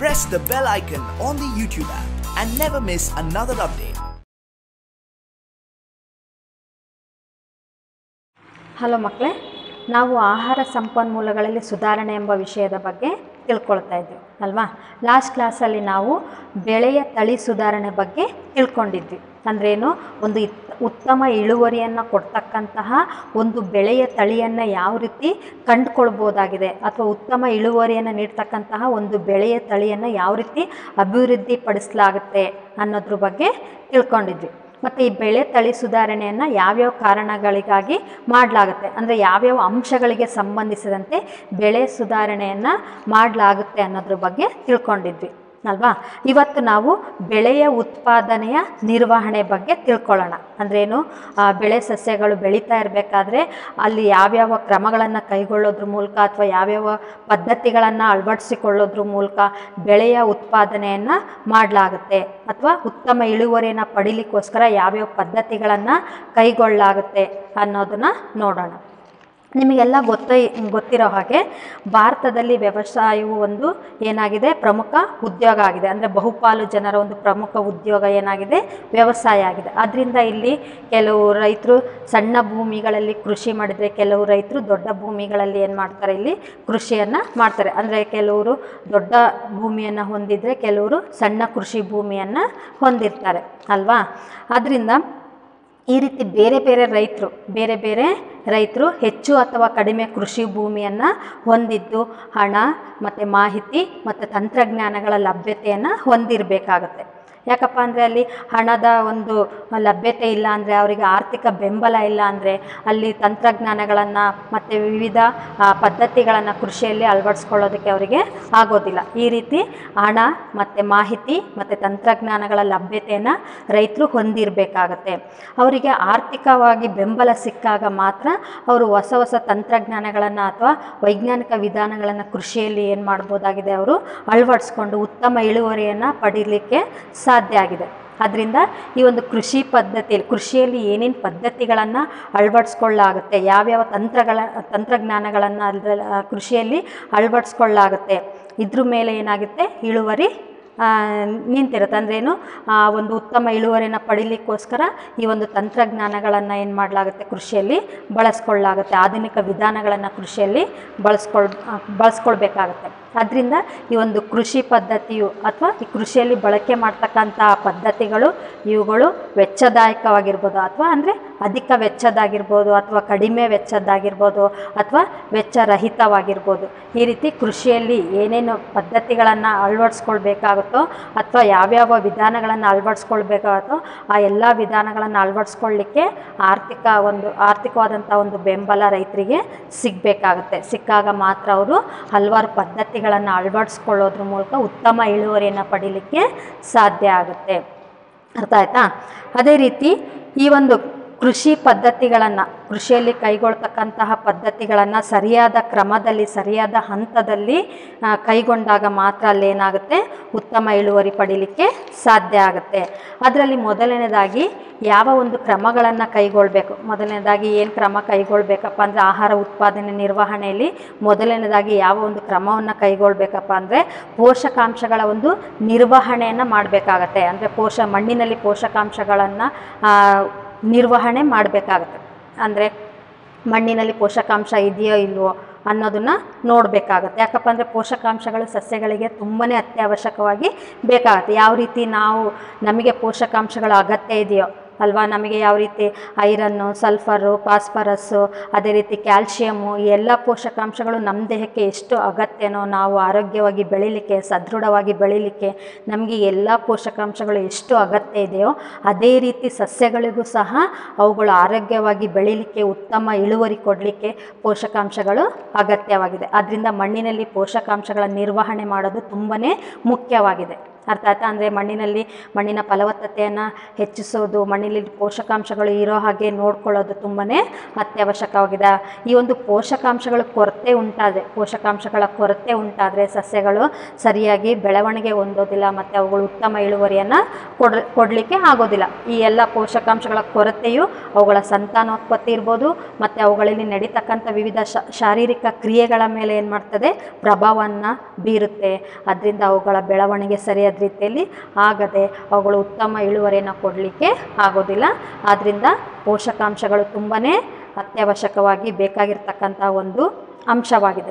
press the bell icon on the YouTube app and never miss another update. Hello ಮಕ್ಕಳೇ ನಾವು ಆಹಾರ ಸಂಪನ್ಮೂಲಗಳಲ್ಲಿ ಸುಧಾರಣೆ ಎಂಬ ವಿಷಯದ ಬಗ್ಗೆ ತಿಳ್ಕೊಳ್ತಾ ಇದ್ವಿ ಅಲ್ವಾ ಲಾಸ್ಟ್ ಕ್ಲಾಸಲ್ಲಿ ನಾವು ಬೆಳೆಯ ತಳಿ ಸುಧಾರಣೆ ಬಗ್ಗೆ ತಿಳ್ಕೊಂಡಿದ್ವಿ ಅಂದ್ರೇನು ಒಂದು ಇತ್ ಉತ್ತಮ ಇಳುವರಿಯನ್ನು ಕೊಡ್ತಕ್ಕಂತಹ ಒಂದು ಬೆಳೆಯ ತಳಿಯನ್ನು ಯಾವ ರೀತಿ ಕಂಡುಕೊಳ್ಬೋದಾಗಿದೆ ಅಥವಾ ಉತ್ತಮ ಇಳುವರಿಯನ್ನು ನೀಡ್ತಕ್ಕಂತಹ ಒಂದು ಬೆಳೆಯ ತಳಿಯನ್ನು ಯಾವ ರೀತಿ ಅಭಿವೃದ್ಧಿ ಪಡಿಸಲಾಗುತ್ತೆ ಅನ್ನೋದ್ರ ಬಗ್ಗೆ ತಿಳ್ಕೊಂಡಿದ್ವಿ ಮತ್ತು ಈ ಬೆಳೆ ತಳಿ ಸುಧಾರಣೆಯನ್ನು ಯಾವ್ಯಾವ ಕಾರಣಗಳಿಗಾಗಿ ಮಾಡಲಾಗುತ್ತೆ ಅಂದರೆ ಯಾವ್ಯಾವ ಅಂಶಗಳಿಗೆ ಸಂಬಂಧಿಸಿದಂತೆ ಬೆಳೆ ಸುಧಾರಣೆಯನ್ನು ಮಾಡಲಾಗುತ್ತೆ ಅನ್ನೋದ್ರ ಬಗ್ಗೆ ತಿಳ್ಕೊಂಡಿದ್ವಿ ಅಲ್ವಾ ಇವತ್ತು ನಾವು ಬೆಳೆಯ ಉತ್ಪಾದನೆಯ ನಿರ್ವಹಣೆ ಬಗ್ಗೆ ತಿಳ್ಕೊಳ್ಳೋಣ ಅಂದ್ರೇನು ಆ ಬೆಳೆ ಸಸ್ಯಗಳು ಬೆಳೀತಾ ಇರಬೇಕಾದ್ರೆ ಅಲ್ಲಿ ಯಾವ್ಯಾವ ಕ್ರಮಗಳನ್ನು ಕೈಗೊಳ್ಳೋದ್ರ ಮೂಲಕ ಅಥವಾ ಯಾವ್ಯಾವ ಪದ್ಧತಿಗಳನ್ನು ಅಳವಡಿಸಿಕೊಳ್ಳೋದ್ರ ಮೂಲಕ ಬೆಳೆಯ ಉತ್ಪಾದನೆಯನ್ನು ಮಾಡಲಾಗುತ್ತೆ ಅಥವಾ ಉತ್ತಮ ಇಳುವರಿಯನ್ನು ಪಡಿಲಿಕ್ಕೋಸ್ಕರ ಯಾವ್ಯಾವ ಪದ್ಧತಿಗಳನ್ನು ಕೈಗೊಳ್ಳಲಾಗುತ್ತೆ ಅನ್ನೋದನ್ನು ನೋಡೋಣ ನಿಮಗೆಲ್ಲ ಗೊತ್ತ ಗೊತ್ತಿರೋ ಹಾಗೆ ಭಾರತದಲ್ಲಿ ವ್ಯವಸಾಯವು ಒಂದು ಏನಾಗಿದೆ ಪ್ರಮುಖ ಉದ್ಯೋಗ ಆಗಿದೆ ಅಂದರೆ ಬಹುಪಾಲು ಜನರ ಒಂದು ಪ್ರಮುಖ ಉದ್ಯೋಗ ಏನಾಗಿದೆ ವ್ಯವಸಾಯ ಆಗಿದೆ ಅದರಿಂದ ಇಲ್ಲಿ ಕೆಲವು ರೈತರು ಸಣ್ಣ ಭೂಮಿಗಳಲ್ಲಿ ಕೃಷಿ ಮಾಡಿದರೆ ಕೆಲವು ರೈತರು ದೊಡ್ಡ ಭೂಮಿಗಳಲ್ಲಿ ಏನು ಮಾಡ್ತಾರೆ ಇಲ್ಲಿ ಕೃಷಿಯನ್ನು ಮಾಡ್ತಾರೆ ಅಂದರೆ ಕೆಲವರು ದೊಡ್ಡ ಭೂಮಿಯನ್ನು ಹೊಂದಿದರೆ ಕೆಲವರು ಸಣ್ಣ ಕೃಷಿ ಭೂಮಿಯನ್ನು ಹೊಂದಿರ್ತಾರೆ ಅಲ್ವಾ ಅದರಿಂದ ಈ ರೀತಿ ಬೇರೆ ಬೇರೆ ರೈತರು ಬೇರೆ ಬೇರೆ ರೈತರು ಹೆಚ್ಚು ಅಥವಾ ಕಡಿಮೆ ಕೃಷಿ ಭೂಮಿಯನ್ನು ಹೊಂದಿದ್ದು ಹಣ ಮತ್ತು ಮಾಹಿತಿ ಮತ್ತು ತಂತ್ರಜ್ಞಾನಗಳ ಲಭ್ಯತೆಯನ್ನು ಹೊಂದಿರಬೇಕಾಗತ್ತೆ ಯಾಕಪ್ಪ ಅಂದರೆ ಅಲ್ಲಿ ಹಣದ ಒಂದು ಲಭ್ಯತೆ ಇಲ್ಲ ಅಂದರೆ ಅವರಿಗೆ ಆರ್ಥಿಕ ಬೆಂಬಲ ಇಲ್ಲ ಅಂದರೆ ಅಲ್ಲಿ ತಂತ್ರಜ್ಞಾನಗಳನ್ನು ಮತ್ತು ವಿವಿಧ ಪದ್ಧತಿಗಳನ್ನು ಕೃಷಿಯಲ್ಲಿ ಅಳವಡಿಸ್ಕೊಳ್ಳೋದಕ್ಕೆ ಅವರಿಗೆ ಆಗೋದಿಲ್ಲ ಈ ರೀತಿ ಹಣ ಮತ್ತು ಮಾಹಿತಿ ಮತ್ತು ತಂತ್ರಜ್ಞಾನಗಳ ಲಭ್ಯತೆಯನ್ನು ರೈತರು ಹೊಂದಿರಬೇಕಾಗತ್ತೆ ಅವರಿಗೆ ಆರ್ಥಿಕವಾಗಿ ಬೆಂಬಲ ಸಿಕ್ಕಾಗ ಮಾತ್ರ ಅವರು ಹೊಸ ಹೊಸ ತಂತ್ರಜ್ಞಾನಗಳನ್ನು ಅಥವಾ ವೈಜ್ಞಾನಿಕ ವಿಧಾನಗಳನ್ನು ಕೃಷಿಯಲ್ಲಿ ಏನು ಮಾಡ್ಬೋದಾಗಿದೆ ಅವರು ಅಳವಡಿಸ್ಕೊಂಡು ಉತ್ತಮ ಇಳುವರಿಯನ್ನು ಪಡೀಲಿಕ್ಕೆ ಸಾಧ್ಯ ಆಗಿದೆ ಅದರಿಂದ ಈ ಒಂದು ಕೃಷಿ ಪದ್ಧತಿಯಲ್ಲಿ ಕೃಷಿಯಲ್ಲಿ ಏನೇನು ಪದ್ಧತಿಗಳನ್ನು ಅಳವಡಿಸ್ಕೊಳ್ಳಾಗುತ್ತೆ ಯಾವ್ಯಾವ ತಂತ್ರಗಳ ತಂತ್ರಜ್ಞಾನಗಳನ್ನು ಅದ್ರ ಕೃಷಿಯಲ್ಲಿ ಅಳವಡಿಸ್ಕೊಳ್ಳಾಗುತ್ತೆ ಇದ್ರ ಮೇಲೆ ಏನಾಗುತ್ತೆ ಇಳುವರಿ ನಿಂತಿರುತ್ತೆ ಅಂದ್ರೇನು ಒಂದು ಉತ್ತಮ ಇಳುವರಿನ ಪಡಿಲಿಕ್ಕೋಸ್ಕರ ಈ ಒಂದು ತಂತ್ರಜ್ಞಾನಗಳನ್ನು ಏನು ಮಾಡಲಾಗುತ್ತೆ ಕೃಷಿಯಲ್ಲಿ ಬಳಸ್ಕೊಳ್ಳಾಗುತ್ತೆ ಆಧುನಿಕ ವಿಧಾನಗಳನ್ನು ಕೃಷಿಯಲ್ಲಿ ಬಳಸ್ಕೊಳ್ ಬಳಸ್ಕೊಳ್ಬೇಕಾಗತ್ತೆ ಅದರಿಂದ ಈ ಒಂದು ಕೃಷಿ ಪದ್ಧತಿಯು ಅಥವಾ ಈ ಕೃಷಿಯಲ್ಲಿ ಬಳಕೆ ಮಾಡ್ತಕ್ಕಂಥ ಪದ್ಧತಿಗಳು ಇವುಗಳು ವೆಚ್ಚದಾಯಕವಾಗಿರ್ಬೋದು ಅಥವಾ ಅಂದರೆ ಅಧಿಕ ವೆಚ್ಚದಾಗಿರ್ಬೋದು ಅಥವಾ ಕಡಿಮೆ ವೆಚ್ಚದ್ದಾಗಿರ್ಬೋದು ಅಥವಾ ವೆಚ್ಚರಹಿತವಾಗಿರ್ಬೋದು ಈ ರೀತಿ ಕೃಷಿಯಲ್ಲಿ ಏನೇನು ಪದ್ಧತಿಗಳನ್ನು ಅಳವಡಿಸ್ಕೊಳ್ಬೇಕಾಗುತ್ತೋ ಅಥವಾ ಯಾವ್ಯಾವ ವಿಧಾನಗಳನ್ನು ಅಳವಡಿಸ್ಕೊಳ್ಬೇಕಾಗುತ್ತೋ ಆ ಎಲ್ಲ ವಿಧಾನಗಳನ್ನು ಅಳವಡಿಸ್ಕೊಳ್ಳಿಕ್ಕೆ ಆರ್ಥಿಕ ಒಂದು ಆರ್ಥಿಕವಾದಂಥ ಒಂದು ಬೆಂಬಲ ರೈತರಿಗೆ ಸಿಗಬೇಕಾಗುತ್ತೆ ಸಿಕ್ಕಾಗ ಮಾತ್ರ ಅವರು ಹಲವಾರು ಪದ್ಧತಿಗಳನ್ನು ಅಳವಡಿಸ್ಕೊಳ್ಳೋದ್ರ ಮೂಲಕ ಉತ್ತಮ ಇಳುವರಿಯನ್ನು ಪಡೀಲಿಕ್ಕೆ ಸಾಧ್ಯ ಆಗುತ್ತೆ ಅರ್ಥ ಆಯ್ತಾ ಅದೇ ರೀತಿ ಈ ಒಂದು ಕೃಷಿ ಪದ್ಧತಿಗಳನ್ನು ಕೃಷಿಯಲ್ಲಿ ಕೈಗೊಳ್ತಕ್ಕಂತಹ ಪದ್ಧತಿಗಳನ್ನು ಸರಿಯಾದ ಕ್ರಮದಲ್ಲಿ ಸರಿಯಾದ ಹಂತದಲ್ಲಿ ಕೈಗೊಂಡಾಗ ಮಾತ್ರ ಅಲ್ಲೇನಾಗುತ್ತೆ ಉತ್ತಮ ಇಳುವರಿ ಪಡೀಲಿಕ್ಕೆ ಸಾಧ್ಯ ಆಗುತ್ತೆ ಅದರಲ್ಲಿ ಮೊದಲನೇದಾಗಿ ಯಾವ ಒಂದು ಕ್ರಮಗಳನ್ನು ಕೈಗೊಳ್ಳಬೇಕು ಮೊದಲನೇದಾಗಿ ಏನು ಕ್ರಮ ಕೈಗೊಳ್ಬೇಕಪ್ಪ ಅಂದರೆ ಆಹಾರ ಉತ್ಪಾದನೆ ನಿರ್ವಹಣೆಯಲ್ಲಿ ಮೊದಲನೇದಾಗಿ ಯಾವ ಒಂದು ಕ್ರಮವನ್ನು ಕೈಗೊಳ್ಳಬೇಕಪ್ಪ ಅಂದರೆ ಪೋಷಕಾಂಶಗಳ ಒಂದು ನಿರ್ವಹಣೆಯನ್ನು ಮಾಡಬೇಕಾಗತ್ತೆ ಅಂದರೆ ಪೋಷ ಮಣ್ಣಿನಲ್ಲಿ ಪೋಷಕಾಂಶಗಳನ್ನು ನಿರ್ವಹಣೆ ಮಾಡಬೇಕಾಗತ್ತೆ ಅಂದರೆ ಮಣ್ಣಿನಲ್ಲಿ ಪೋಷಕಾಂಶ ಇದೆಯೋ ಇಲ್ವೋ ಅನ್ನೋದನ್ನು ನೋಡಬೇಕಾಗತ್ತೆ ಯಾಕಪ್ಪ ಅಂದರೆ ಪೋಷಕಾಂಶಗಳು ಸಸ್ಯಗಳಿಗೆ ತುಂಬಾ ಅತ್ಯವಶ್ಯಕವಾಗಿ ಬೇಕಾಗುತ್ತೆ ಯಾವ ರೀತಿ ನಾವು ನಮಗೆ ಪೋಷಕಾಂಶಗಳ ಅಗತ್ಯ ಇದೆಯೋ ಅಲ್ವಾ ನಮಗೆ ಯಾವ ರೀತಿ ಐರನ್ನು ಸಲ್ಫರು ಫಾಸ್ಫರಸ್ಸು ಅದೇ ರೀತಿ ಕ್ಯಾಲ್ಶಿಯಮ್ಮು ಈ ಎಲ್ಲ ಪೋಷಕಾಂಶಗಳು ನಮ್ಮ ದೇಹಕ್ಕೆ ಎಷ್ಟು ಅಗತ್ಯನೋ ನಾವು ಆರೋಗ್ಯವಾಗಿ ಬೆಳೀಲಿಕ್ಕೆ ಸದೃಢವಾಗಿ ಬೆಳೀಲಿಕ್ಕೆ ನಮಗೆ ಎಲ್ಲ ಪೋಷಕಾಂಶಗಳು ಎಷ್ಟು ಅಗತ್ಯ ಇದೆಯೋ ಅದೇ ರೀತಿ ಸಸ್ಯಗಳಿಗೂ ಸಹ ಅವುಗಳು ಆರೋಗ್ಯವಾಗಿ ಬೆಳೀಲಿಕ್ಕೆ ಉತ್ತಮ ಇಳುವರಿ ಕೊಡಲಿಕ್ಕೆ ಪೋಷಕಾಂಶಗಳು ಅಗತ್ಯವಾಗಿದೆ ಆದ್ದರಿಂದ ಮಣ್ಣಿನಲ್ಲಿ ಪೋಷಕಾಂಶಗಳ ನಿರ್ವಹಣೆ ಮಾಡೋದು ತುಂಬಾ ಮುಖ್ಯವಾಗಿದೆ ಅರ್ಥ ಆಯ್ತಾ ಅಂದರೆ ಮಣ್ಣಿನಲ್ಲಿ ಮಣ್ಣಿನ ಫಲವತ್ತತೆಯನ್ನು ಹೆಚ್ಚಿಸೋದು ಮಣ್ಣಿನಲ್ಲಿ ಪೋಷಕಾಂಶಗಳು ಇರೋ ಹಾಗೆ ನೋಡ್ಕೊಳ್ಳೋದು ತುಂಬಾ ಅತ್ಯವಶ್ಯಕವಾಗಿದೆ ಈ ಒಂದು ಪೋಷಕಾಂಶಗಳ ಕೊರತೆ ಉಂಟಾದರೆ ಪೋಷಕಾಂಶಗಳ ಕೊರತೆ ಉಂಟಾದರೆ ಸಸ್ಯಗಳು ಸರಿಯಾಗಿ ಬೆಳವಣಿಗೆ ಹೊಂದೋದಿಲ್ಲ ಮತ್ತು ಅವುಗಳು ಉತ್ತಮ ಇಳುವರಿಯನ್ನು ಕೊಡ್ ಕೊಡಲಿಕ್ಕೆ ಆಗೋದಿಲ್ಲ ಈ ಎಲ್ಲ ಪೋಷಕಾಂಶಗಳ ಕೊರತೆಯು ಅವುಗಳ ಸಂತಾನೋತ್ಪತ್ತಿ ಇರ್ಬೋದು ಮತ್ತು ಅವುಗಳಲ್ಲಿ ನಡೀತಕ್ಕಂಥ ವಿವಿಧ ಶ ಶಾರೀರಿಕ ಕ್ರಿಯೆಗಳ ಮೇಲೆ ಏನು ಮಾಡ್ತದೆ ಪ್ರಭಾವವನ್ನು ಬೀರುತ್ತೆ ಅದರಿಂದ ಅವುಗಳ ಬೆಳವಣಿಗೆ ಸರಿಯಾದ ರೀತಿಯಲ್ಲಿ ಆಗದೆ ಅವುಗಳು ಉತ್ತಮ ಇಳುವರಿಯನ್ನು ಕೊಡಲಿಕ್ಕೆ ಆಗೋದಿಲ್ಲ ಆದ್ದರಿಂದ ಪೋಷಕಾಂಶಗಳು ತುಂಬಾ ಅತ್ಯವಶ್ಯಕವಾಗಿ ಬೇಕಾಗಿರ್ತಕ್ಕಂಥ ಒಂದು ಅಂಶವಾಗಿದೆ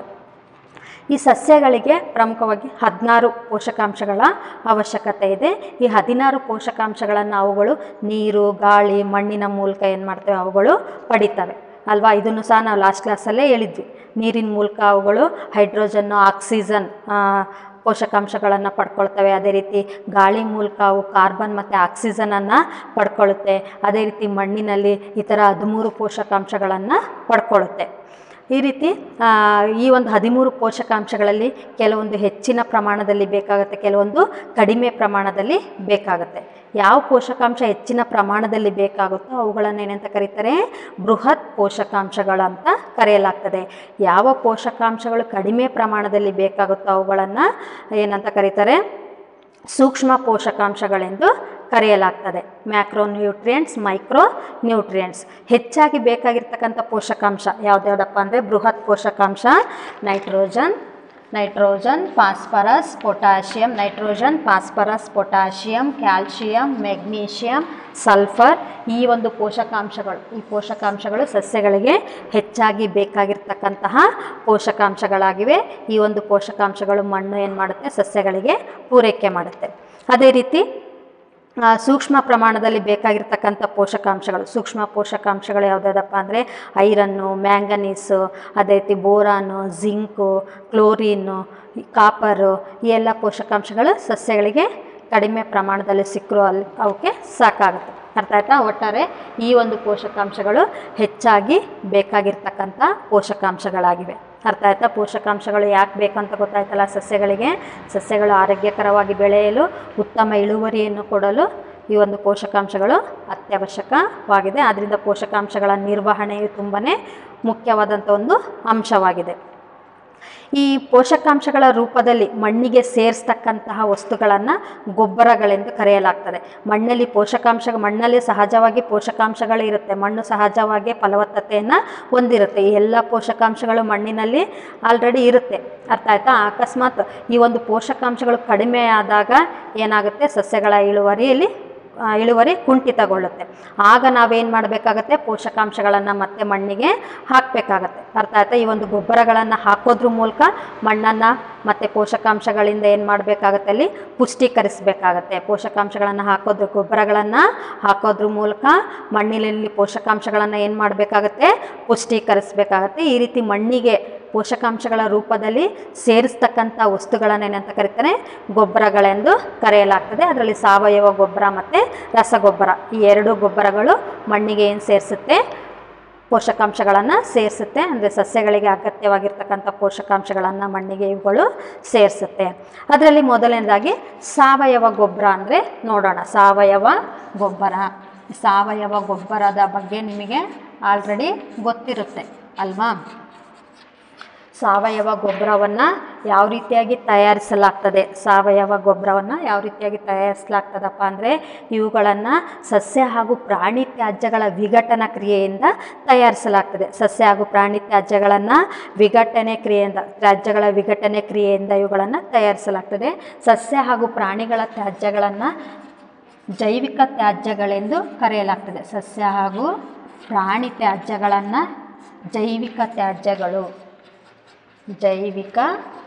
ಈ ಸಸ್ಯಗಳಿಗೆ ಪ್ರಮುಖವಾಗಿ ಹದಿನಾರು ಪೋಷಕಾಂಶಗಳ ಅವಶ್ಯಕತೆ ಇದೆ ಈ ಹದಿನಾರು ಪೋಷಕಾಂಶಗಳನ್ನು ಅವುಗಳು ನೀರು ಗಾಳಿ ಮಣ್ಣಿನ ಮೂಲಕ ಏನು ಮಾಡ್ತವೆ ಅವುಗಳು ಪಡಿತವೆ ಅಲ್ವಾ ಇದನ್ನು ಸಹ ನಾವು ಲಾಸ್ಟ್ ಕ್ಲಾಸಲ್ಲೇ ಹೇಳಿದ್ವಿ ನೀರಿನ ಮೂಲಕ ಅವುಗಳು ಹೈಡ್ರೋಜನ್ನು ಆಕ್ಸಿಜನ್ ಪೋಷಕಾಂಶಗಳನ್ನು ಪಡ್ಕೊಳ್ತವೆ ಅದೇ ರೀತಿ ಗಾಳಿ ಮೂಲಕ ಅವು ಕಾರ್ಬನ್ ಮತ್ತು ಆಕ್ಸಿಜನನ್ನು ಪಡ್ಕೊಳ್ಳುತ್ತೆ ಅದೇ ರೀತಿ ಮಣ್ಣಿನಲ್ಲಿ ಈ ಥರ ಹದಿಮೂರು ಪೋಷಕಾಂಶಗಳನ್ನು ಪಡ್ಕೊಳ್ಳುತ್ತೆ ಈ ರೀತಿ ಆ, ಈ ಒಂದು ಹದಿಮೂರು ಪೋಷಕಾಂಶಗಳಲ್ಲಿ ಕೆಲವೊಂದು ಹೆಚ್ಚಿನ ಪ್ರಮಾಣದಲ್ಲಿ ಬೇಕಾಗುತ್ತೆ ಕೆಲವೊಂದು ಕಡಿಮೆ ಪ್ರಮಾಣದಲ್ಲಿ ಬೇಕಾಗುತ್ತೆ ಯಾವ ಪೋಷಕಾಂಶ ಹೆಚ್ಚಿನ ಪ್ರಮಾಣದಲ್ಲಿ ಬೇಕಾಗುತ್ತೋ ಅವುಗಳನ್ನು ಏನಂತ ಕರೀತಾರೆ ಬೃಹತ್ ಪೋಷಕಾಂಶಗಳಂತ ಕರೆಯಲಾಗ್ತದೆ ಯಾವ ಪೋಷಕಾಂಶಗಳು ಕಡಿಮೆ ಪ್ರಮಾಣದಲ್ಲಿ ಬೇಕಾಗುತ್ತೋ ಅವುಗಳನ್ನು ಏನಂತ ಕರೀತಾರೆ ಸೂಕ್ಷ್ಮ ಪೋಷಕಾಂಶಗಳೆಂದು ಕರೆಯಲಾಗ್ತದೆ ಮ್ಯಾಕ್ರೋ ನ್ಯೂಟ್ರಿಯೆಂಟ್ಸ್ ಮೈಕ್ರೋ ನ್ಯೂಟ್ರಿಯೆಂಟ್ಸ್ ಹೆಚ್ಚಾಗಿ ಬೇಕಾಗಿರ್ತಕ್ಕಂಥ ಪೋಷಕಾಂಶ ಯಾವ್ದ್ಯಾವ್ದಪ್ಪ ಅಂದರೆ ಬೃಹತ್ ಪೋಷಕಾಂಶ nitrogen nitrogen phosphorus potassium nitrogen phosphorus potassium calcium magnesium sulphur ಈ ಒಂದು ಪೋಷಕಾಂಶಗಳು ಈ ಪೋಷಕಾಂಶಗಳು ಸಸ್ಯಗಳಿಗೆ ಹೆಚ್ಚಾಗಿ ಬೇಕಾಗಿರ್ತಕ್ಕಂತಹ ಪೋಷಕಾಂಶಗಳಾಗಿವೆ ಈ ಒಂದು ಪೋಷಕಾಂಶಗಳು ಮಣ್ಣು ಏನು ಮಾಡುತ್ತೆ ಸಸ್ಯಗಳಿಗೆ ಪೂರೈಕೆ ಮಾಡುತ್ತೆ ಅದೇ ರೀತಿ ಆ, ಸೂಕ್ಷ್ಮ ಪ್ರಮಾಣದಲ್ಲಿ ಬೇಕಾಗಿರ್ತಕ್ಕಂಥ ಪೋಷಕಾಂಶಗಳು ಸೂಕ್ಷ್ಮ ಪೋಷಕಾಂಶಗಳು ಯಾವುದ್ಯಾವುದಪ್ಪ ಅಂದರೆ ಐರನ್ನು ಮ್ಯಾಂಗನೀಸು ಅದೇ ರೀತಿ ಬೋರಾನು ಜಿಂಕು ಕ್ಲೋರಿನ್ನು ಈ ಕಾಪರು ಈ ಎಲ್ಲ ಪೋಷಕಾಂಶಗಳು ಸಸ್ಯಗಳಿಗೆ ಕಡಿಮೆ ಪ್ರಮಾಣದಲ್ಲಿ ಸಿಕ್ಕರೂ ಅಲ್ಲಿ ಅವಕ್ಕೆ ಸಾಕಾಗುತ್ತೆ ಅರ್ಥ ಆಯ್ತಾ ಒಟ್ಟಾರೆ ಈ ಒಂದು ಪೋಷಕಾಂಶಗಳು ಹೆಚ್ಚಾಗಿ ಬೇಕಾಗಿರ್ತಕ್ಕಂಥ ಪೋಷಕಾಂಶಗಳಾಗಿವೆ ಅರ್ಥ ಆಯ್ತಾ ಪೋಷಕಾಂಶಗಳು ಯಾಕೆ ಬೇಕಂತ ಗೊತ್ತಾಯ್ತಲ್ಲ ಸಸ್ಯಗಳಿಗೆ ಸಸ್ಯಗಳು ಆರೋಗ್ಯಕರವಾಗಿ ಬೆಳೆಯಲು ಉತ್ತಮ ಇಳುವರಿಯನ್ನು ಕೊಡಲು ಈ ಒಂದು ಪೋಷಕಾಂಶಗಳು ಅತ್ಯವಶ್ಯಕವಾಗಿದೆ ಆದ್ದರಿಂದ ಪೋಷಕಾಂಶಗಳ ನಿರ್ವಹಣೆಯು ತುಂಬಾ ಮುಖ್ಯವಾದಂಥ ಒಂದು ಅಂಶವಾಗಿದೆ ಈ ಪೋಷಕಾಂಶಗಳ ರೂಪದಲ್ಲಿ ಮಣ್ಣಿಗೆ ಸೇರಿಸ್ತಕ್ಕಂತಹ ವಸ್ತುಗಳನ್ನು ಗೊಬ್ಬರಗಳೆಂದು ಕರೆಯಲಾಗ್ತದೆ ಮಣ್ಣಲ್ಲಿ ಪೋಷಕಾಂಶ ಮಣ್ಣಲ್ಲಿ ಸಹಜವಾಗಿ ಪೋಷಕಾಂಶಗಳು ಇರುತ್ತೆ ಮಣ್ಣು ಸಹಜವಾಗಿ ಫಲವತ್ತತೆಯನ್ನು ಹೊಂದಿರುತ್ತೆ ಈ ಎಲ್ಲ ಪೋಷಕಾಂಶಗಳು ಮಣ್ಣಿನಲ್ಲಿ ಆಲ್ರೆಡಿ ಇರುತ್ತೆ ಅರ್ಥ ಆಯ್ತಾ ಅಕಸ್ಮಾತ್ ಈ ಒಂದು ಪೋಷಕಾಂಶಗಳು ಕಡಿಮೆ ಆದಾಗ ಏನಾಗುತ್ತೆ ಸಸ್ಯಗಳ ಇಳುವರಿಯಲ್ಲಿ ಆ, ಇಳುವರಿ ಕುಂಠಿತಗೊಳ್ಳುತ್ತೆ ಆಗ ನಾವೇನು ಮಾಡಬೇಕಾಗತ್ತೆ ಪೋಷಕಾಂಶಗಳನ್ನು ಮತ್ತೆ ಮಣ್ಣಿಗೆ ಹಾಕಬೇಕಾಗತ್ತೆ ಅರ್ಥ ಆಯ್ತಾ ಈ ಒಂದು ಗೊಬ್ಬರಗಳನ್ನು ಹಾಕೋದ್ರ ಮೂಲಕ ಮಣ್ಣನ್ನು ಮತ್ತು ಪೋಷಕಾಂಶಗಳಿಂದ ಏನು ಮಾಡಬೇಕಾಗತ್ತೆ ಅಲ್ಲಿ ಪುಷ್ಟೀಕರಿಸಬೇಕಾಗತ್ತೆ ಪೋಷಕಾಂಶಗಳನ್ನು ಹಾಕೋದ್ರ ಗೊಬ್ಬರಗಳನ್ನು ಹಾಕೋದ್ರ ಮೂಲಕ ಮಣ್ಣಿನಲ್ಲಿ ಪೋಷಕಾಂಶಗಳನ್ನು ಏನು ಮಾಡಬೇಕಾಗತ್ತೆ ಪುಷ್ಟೀಕರಿಸಬೇಕಾಗತ್ತೆ ಈ ರೀತಿ ಮಣ್ಣಿಗೆ ಪೋಷಕಾಂಶಗಳ ರೂಪದಲ್ಲಿ ಸೇರಿಸ್ತಕ್ಕಂಥ ವಸ್ತುಗಳನ್ನು ಏನಂತ ಕರೀತಾರೆ ಗೊಬ್ಬರಗಳೆಂದು ಕರೆಯಲಾಗ್ತದೆ ಅದರಲ್ಲಿ ಸಾವಯವ ಗೊಬ್ಬರ ಮತ್ತು ರಸಗೊಬ್ಬರ ಈ ಎರಡು ಗೊಬ್ಬರಗಳು ಮಣ್ಣಿಗೆ ಏನು ಸೇರಿಸುತ್ತೆ ಪೋಷಕಾಂಶಗಳನ್ನು ಸೇರಿಸುತ್ತೆ ಅಂದರೆ ಸಸ್ಯಗಳಿಗೆ ಅಗತ್ಯವಾಗಿರ್ತಕ್ಕಂಥ ಪೋಷಕಾಂಶಗಳನ್ನು ಮಣ್ಣಿಗೆ ಇವುಗಳು ಸೇರಿಸುತ್ತೆ ಅದರಲ್ಲಿ ಮೊದಲನೇದಾಗಿ ಸಾವಯವ ಗೊಬ್ಬರ ಅಂದರೆ ನೋಡೋಣ ಸಾವಯವ ಗೊಬ್ಬರ ಸಾವಯವ ಗೊಬ್ಬರದ ಬಗ್ಗೆ ನಿಮಗೆ ಆಲ್ರೆಡಿ ಗೊತ್ತಿರುತ್ತೆ ಅಲ್ವಾ ಸಾವಯವ ಗೊಬ್ಬರವನ್ನು ಯಾವ ರೀತಿಯಾಗಿ ತಯಾರಿಸಲಾಗ್ತದೆ ಸಾವಯವ ಗೊಬ್ಬರವನ್ನು ಯಾವ ರೀತಿಯಾಗಿ ತಯಾರಿಸಲಾಗ್ತದಪ್ಪ ಅಂದರೆ ಇವುಗಳನ್ನು ಸಸ್ಯ ಹಾಗೂ ಪ್ರಾಣಿ ತ್ಯಾಜ್ಯಗಳ ವಿಘಟನಾ ಕ್ರಿಯೆಯಿಂದ ತಯಾರಿಸಲಾಗ್ತದೆ ಸಸ್ಯ ಹಾಗೂ ಪ್ರಾಣಿ ತ್ಯಾಜ್ಯಗಳನ್ನು ವಿಘಟನೆ ಕ್ರಿಯೆಯಿಂದ ತ್ಯಾಜ್ಯಗಳ ವಿಘಟನೆ ಕ್ರಿಯೆಯಿಂದ ಇವುಗಳನ್ನು ತಯಾರಿಸಲಾಗ್ತದೆ ಸಸ್ಯ ಹಾಗೂ ಪ್ರಾಣಿಗಳ ತ್ಯಾಜ್ಯಗಳನ್ನು ಜೈವಿಕ ತ್ಯಾಜ್ಯಗಳೆಂದು ಕರೆಯಲಾಗ್ತದೆ ಸಸ್ಯ ಹಾಗೂ ಪ್ರಾಣಿ ತ್ಯಾಜ್ಯಗಳನ್ನು ಜೈವಿಕ ತ್ಯಾಜ್ಯಗಳು ಜೈವಿಕ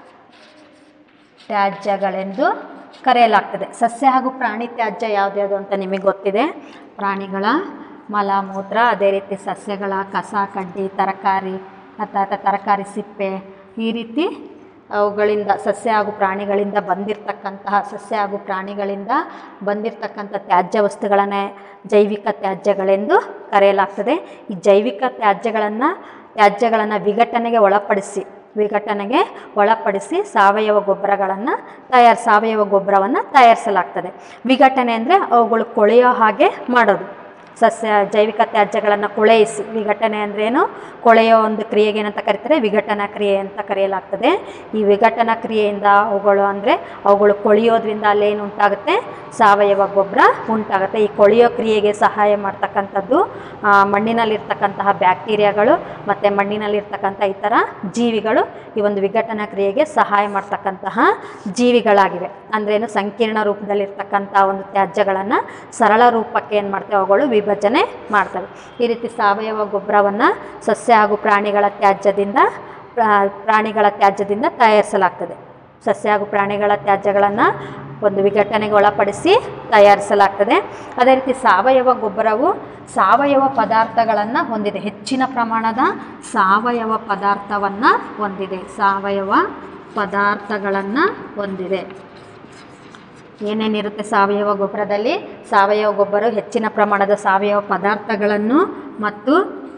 ತ್ಯಾಜ್ಯಗಳೆಂದು ಕರೆಯಲಾಗ್ತದೆ ಸಸ್ಯ ಹಾಗೂ ಪ್ರಾಣಿ ತ್ಯಾಜ್ಯ ಯಾವ್ದ್ಯಾವುದು ಅಂತ ನಿಮಗೆ ಗೊತ್ತಿದೆ ಪ್ರಾಣಿಗಳ ಮಲ ಮೂತ್ರ ಅದೇ ರೀತಿ ಸಸ್ಯಗಳ ಕಸ ಕಡ್ಡಿ ತರಕಾರಿ ಅಥವಾ ತರಕಾರಿ ಸಿಪ್ಪೆ ಈ ರೀತಿ ಅವುಗಳಿಂದ ಸಸ್ಯ ಹಾಗೂ ಪ್ರಾಣಿಗಳಿಂದ ಬಂದಿರತಕ್ಕಂತಹ ಸಸ್ಯ ಹಾಗೂ ಪ್ರಾಣಿಗಳಿಂದ ಬಂದಿರತಕ್ಕಂಥ ತ್ಯಾಜ್ಯ ವಸ್ತುಗಳನ್ನೇ ಜೈವಿಕ ತ್ಯಾಜ್ಯಗಳೆಂದು ಕರೆಯಲಾಗ್ತದೆ ಈ ಜೈವಿಕ ತ್ಯಾಜ್ಯಗಳನ್ನು ತ್ಯಾಜ್ಯಗಳನ್ನು ವಿಘಟನೆಗೆ ಒಳಪಡಿಸಿ ವಿಘಟನೆಗೆ ಒಳಪಡಿಸಿ ಸಾವಯವ ಗೊಬ್ಬರಗಳನ್ನು ತಯಾರು ಸಾವಯವ ಗೊಬ್ಬರವನ್ನು ತಯಾರಿಸಲಾಗ್ತದೆ ವಿಘಟನೆ ಅಂದರೆ ಅವುಗಳು ಕೊಳೆಯೋ ಹಾಗೆ ಮಾಡೋದು ಸಸ್ಯ ಜೈವಿಕ ತ್ಯಾಜ್ಯಗಳನ್ನು ಕೊಳೆಯಿಸಿ ವಿಘಟನೆ ಅಂದ್ರೇನು ಕೊಳೆಯೋ ಒಂದು ಕ್ರಿಯೆಗೆ ಏನಂತ ಕರೀತಾರೆ ವಿಘಟನಾ ಕ್ರಿಯೆ ಅಂತ ಕರೆಯಲಾಗ್ತದೆ ಈ ವಿಘಟನಾ ಕ್ರಿಯೆಯಿಂದ ಅವುಗಳು ಅಂದರೆ ಅವುಗಳು ಕೊಳೆಯೋದ್ರಿಂದ ಅಲ್ಲೇನು ಉಂಟಾಗುತ್ತೆ ಸಾವಯವ ಗೊಬ್ಬರ ಉಂಟಾಗುತ್ತೆ ಈ ಕೊಳೆಯೋ ಕ್ರಿಯೆಗೆ ಸಹಾಯ ಮಾಡ್ತಕ್ಕಂಥದ್ದು ಆ, ಮಣ್ಣಿನಲ್ಲಿರ್ತಕ್ಕಂತಹ ಬ್ಯಾಕ್ಟೀರಿಯಾಗಳು ಮತ್ತು ಮಣ್ಣಿನಲ್ಲಿರ್ತಕ್ಕಂಥ ಇತರ ಜೀವಿಗಳು ಈ ಒಂದು ವಿಘಟನಾ ಕ್ರಿಯೆಗೆ ಸಹಾಯ ಮಾಡ್ತಕ್ಕಂತಹ ಜೀವಿಗಳಾಗಿವೆ ಅಂದ್ರೇನು ಸಂಕೀರ್ಣ ರೂಪದಲ್ಲಿರ್ತಕ್ಕಂಥ ಒಂದು ತ್ಯಾಜ್ಯಗಳನ್ನು ಸರಳ ರೂಪಕ್ಕೆ ಏನು ಮಾಡ್ತವೆ ಅವುಗಳು ವಿಭಜನೆ ಮಾಡ್ತವೆ ಈ ರೀತಿ ಸಾವಯವ ಗೊಬ್ಬರವನ್ನು ಸಸ್ಯ ಹಾಗೂ ಪ್ರಾಣಿಗಳ ತ್ಯಾಜ್ಯದಿಂದ ಪ್ರಾ- ಪ್ರಾಣಿಗಳ ತ್ಯಾಜ್ಯದಿಂದ ತಯಾರಿಸಲಾಗ್ತದೆ ಸಸ್ಯ ಹಾಗೂ ಪ್ರಾಣಿಗಳ ತ್ಯಾಜ್ಯಗಳನ್ನು ಒಂದು ವಿಘಟನೆಗೆ ಒಳಪಡಿಸಿ ತಯಾರಿಸಲಾಗ್ತದೆ ಅದೇ ರೀತಿ ಸಾವಯವ ಗೊಬ್ಬರವು ಸಾವಯವ ಪದಾರ್ಥಗಳನ್ನು ಹೊಂದಿದೆ ಹೆಚ್ಚಿನ ಪ್ರಮಾಣದ ಸಾವಯವ ಪದಾರ್ಥವನ್ನು ಹೊಂದಿದೆ ಸಾವಯವ ಪದಾರ್ಥಗಳನ್ನು ಹೊಂದಿದೆ ಏನೇನಿರುತ್ತೆ ಸಾವಯವ ಗೊಬ್ಬರದಲ್ಲಿ ಸಾವಯವ ಗೊಬ್ಬರ ಹೆಚ್ಚಿನ ಪ್ರಮಾಣದ ಸಾವಯವ ಪದಾರ್ಥಗಳನ್ನು ಮತ್ತು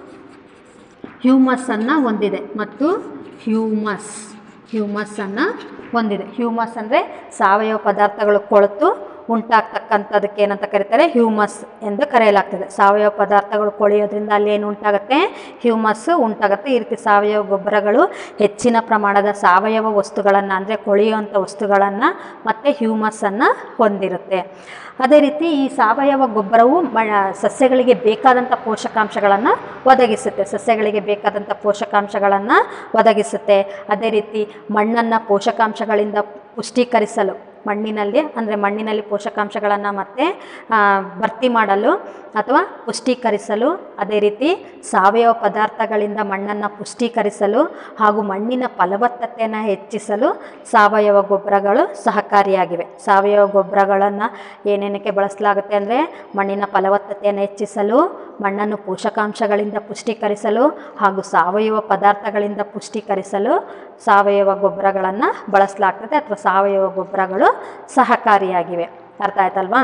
ಹ್ಯೂಮಸ್ಸನ್ನು ಹೊಂದಿದೆ ಮತ್ತು ಹ್ಯೂಮಸ್ ಹ್ಯೂಮಸ್ಸನ್ನು ಹೊಂದಿದೆ ಹ್ಯೂಮಸ್ ಅಂದರೆ ಸಾವಯವ ಪದಾರ್ಥಗಳು ಕೊಳೆತು ಉಂಟಾಗ್ತಕ್ಕಂಥದಕ್ಕೆ ಏನಂತ ಕರೀತಾರೆ ಹ್ಯೂಮಸ್ ಎಂದು ಕರೆಯಲಾಗ್ತದೆ ಸಾವಯವ ಪದಾರ್ಥಗಳು ಕೊಳೆಯೋದ್ರಿಂದ ಅಲ್ಲಿ ಏನು ಉಂಟಾಗುತ್ತೆ ಹ್ಯೂಮಸ್ ಉಂಟಾಗುತ್ತೆ ಈ ರೀತಿ ಸಾವಯವ ಗೊಬ್ಬರಗಳು ಹೆಚ್ಚಿನ ಪ್ರಮಾಣದ ಸಾವಯವ ವಸ್ತುಗಳನ್ನು ಅಂದರೆ ಕೊಳೆಯುವಂಥ ವಸ್ತುಗಳನ್ನು ಮತ್ತು ಹ್ಯೂಮಸ್ಸನ್ನು ಹೊಂದಿರುತ್ತೆ ಅದೇ ರೀತಿ ಈ ಸಾವಯವ ಗೊಬ್ಬರವು ಮ ಸಸ್ಯಗಳಿಗೆ ಬೇಕಾದಂಥ ಪೋಷಕಾಂಶಗಳನ್ನು ಒದಗಿಸುತ್ತೆ ಸಸ್ಯಗಳಿಗೆ ಬೇಕಾದಂಥ ಪೋಷಕಾಂಶಗಳನ್ನು ಒದಗಿಸುತ್ತೆ ಅದೇ ರೀತಿ ಮಣ್ಣನ್ನು ಪೋಷಕಾಂಶಗಳಿಂದ ಪುಷ್ಟೀಕರಿಸಲು ಮಣ್ಣಿನಲ್ಲಿ ಅಂದರೆ ಮಣ್ಣಿನಲ್ಲಿ ಪೋಷಕಾಂಶಗಳನ್ನು ಮತ್ತೆ ಆ, ಭರ್ತಿ ಮಾಡಲು ಅಥವಾ ಪುಷ್ಟೀಕರಿಸಲು ಅದೇ ರೀತಿ ಸಾವಯವ ಪದಾರ್ಥಗಳಿಂದ ಮಣ್ಣನ್ನು ಪುಷ್ಟೀಕರಿಸಲು ಹಾಗೂ ಮಣ್ಣಿನ ಫಲವತ್ತತೆಯನ್ನು ಹೆಚ್ಚಿಸಲು ಸಾವಯವ ಗೊಬ್ಬರಗಳು ಸಹಕಾರಿಯಾಗಿವೆ ಸಾವಯವ ಗೊಬ್ಬರಗಳನ್ನು ಏನೇನಕ್ಕೆ ಬಳಸಲಾಗುತ್ತೆ ಅಂದರೆ ಮಣ್ಣಿನ ಫಲವತ್ತತೆಯನ್ನು ಹೆಚ್ಚಿಸಲು ಮಣ್ಣನ್ನು ಪೋಷಕಾಂಶಗಳಿಂದ ಪುಷ್ಟೀಕರಿಸಲು ಹಾಗೂ ಸಾವಯವ ಪದಾರ್ಥಗಳಿಂದ ಪುಷ್ಟೀಕರಿಸಲು ಸಾವಯವ ಗೊಬ್ಬರಗಳನ್ನು ಬಳಸಲಾಗ್ತದೆ ಅಥವಾ ಸಾವಯವ ಗೊಬ್ಬರಗಳು ಸಹಕಾರಿಯಾಗಿವೆ ಅರ್ಥ ಆಯ್ತಲ್ವಾ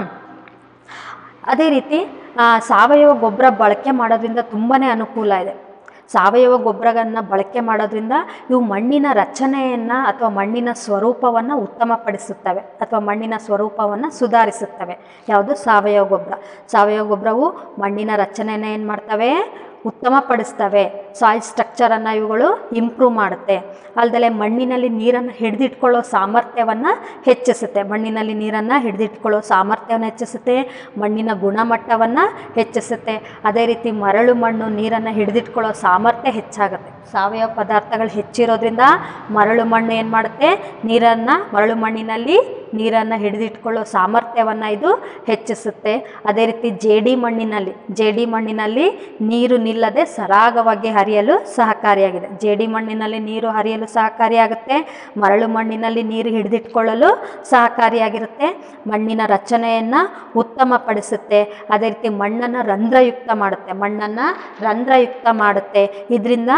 ಅದೇ ರೀತಿ ಆ, ಸಾವಯವ ಗೊಬ್ಬರ ಬಳಕೆ ಮಾಡೋದ್ರಿಂದ ತುಂಬಾ ಅನುಕೂಲ ಇದೆ ಸಾವಯವ ಗೊಬ್ಬರಗಳನ್ನು ಬಳಕೆ ಮಾಡೋದ್ರಿಂದ ಇವು ಮಣ್ಣಿನ ರಚನೆಯನ್ನು ಅಥವಾ ಮಣ್ಣಿನ ಸ್ವರೂಪವನ್ನು ಉತ್ತಮಪಡಿಸುತ್ತವೆ ಅಥವಾ ಮಣ್ಣಿನ ಸ್ವರೂಪವನ್ನು ಸುಧಾರಿಸುತ್ತವೆ ಯಾವುದು ಸಾವಯವ ಗೊಬ್ಬರ ಸಾವಯವ ಗೊಬ್ಬರವು ಮಣ್ಣಿನ ರಚನೆಯನ್ನು ಏನು ಮಾಡ್ತವೆ ಉತ್ತಮಪಡಿಸ್ತವೆ ಸಾಯಿಲ್ ಸ್ಟ್ರಕ್ಚರನ್ನು ಇವುಗಳು ಇಂಪ್ರೂವ್ ಮಾಡುತ್ತೆ ಅಲ್ಲದೆ ಮಣ್ಣಿನಲ್ಲಿ ನೀರನ್ನು ಹಿಡಿದಿಟ್ಕೊಳ್ಳೋ ಸಾಮರ್ಥ್ಯವನ್ನು ಹೆಚ್ಚಿಸುತ್ತೆ ಮಣ್ಣಿನಲ್ಲಿ ನೀರನ್ನು ಹಿಡಿದಿಟ್ಕೊಳ್ಳೋ ಸಾಮರ್ಥ್ಯವನ್ನು ಹೆಚ್ಚಿಸುತ್ತೆ ಮಣ್ಣಿನ ಗುಣಮಟ್ಟವನ್ನು ಹೆಚ್ಚಿಸುತ್ತೆ ಅದೇ ರೀತಿ ಮರಳು ಮಣ್ಣು ನೀರನ್ನು ಹಿಡಿದಿಟ್ಕೊಳ್ಳೋ ಸಾಮರ್ಥ್ಯ ಹೆಚ್ಚಾಗುತ್ತೆ ಸಾವಯವ ಪದಾರ್ಥಗಳು ಹೆಚ್ಚಿರೋದ್ರಿಂದ ಮರಳು ಮಣ್ಣು ಏನು ಮಾಡುತ್ತೆ ನೀರನ್ನು ಮರಳು ಮಣ್ಣಿನಲ್ಲಿ ನೀರನ್ನು ಹಿಡಿದಿಟ್ಕೊಳ್ಳೋ ಸಾಮರ್ಥ್ಯವನ್ನು ಇದು ಹೆಚ್ಚಿಸುತ್ತೆ ಅದೇ ರೀತಿ ಜೇಡಿ ಮಣ್ಣಿನಲ್ಲಿ ಜೇಡಿ ಮಣ್ಣಿನಲ್ಲಿ ನೀರು ನಿಲ್ಲದೆ ಸರಾಗವಾಗಿ ಹರಿಯಲು ಸಹಕಾರಿಯಾಗಿದೆ ಜೇಡಿ ಮಣ್ಣಿನಲ್ಲಿ ನೀರು ಹರಿಯಲು ಸಹಕಾರಿಯಾಗುತ್ತೆ ಮರಳು ಮಣ್ಣಿನಲ್ಲಿ ನೀರು ಹಿಡಿದಿಟ್ಕೊಳ್ಳಲು ಸಹಕಾರಿಯಾಗಿರುತ್ತೆ ಮಣ್ಣಿನ ರಚನೆಯನ್ನು ಉತ್ತಮಪಡಿಸುತ್ತೆ ಅದೇ ರೀತಿ ಮಣ್ಣನ್ನು ರಂಧ್ರಯುಕ್ತ ಮಾಡುತ್ತೆ ಮಣ್ಣನ್ನು ರಂಧ್ರಯುಕ್ತ ಮಾಡುತ್ತೆ ಇದರಿಂದ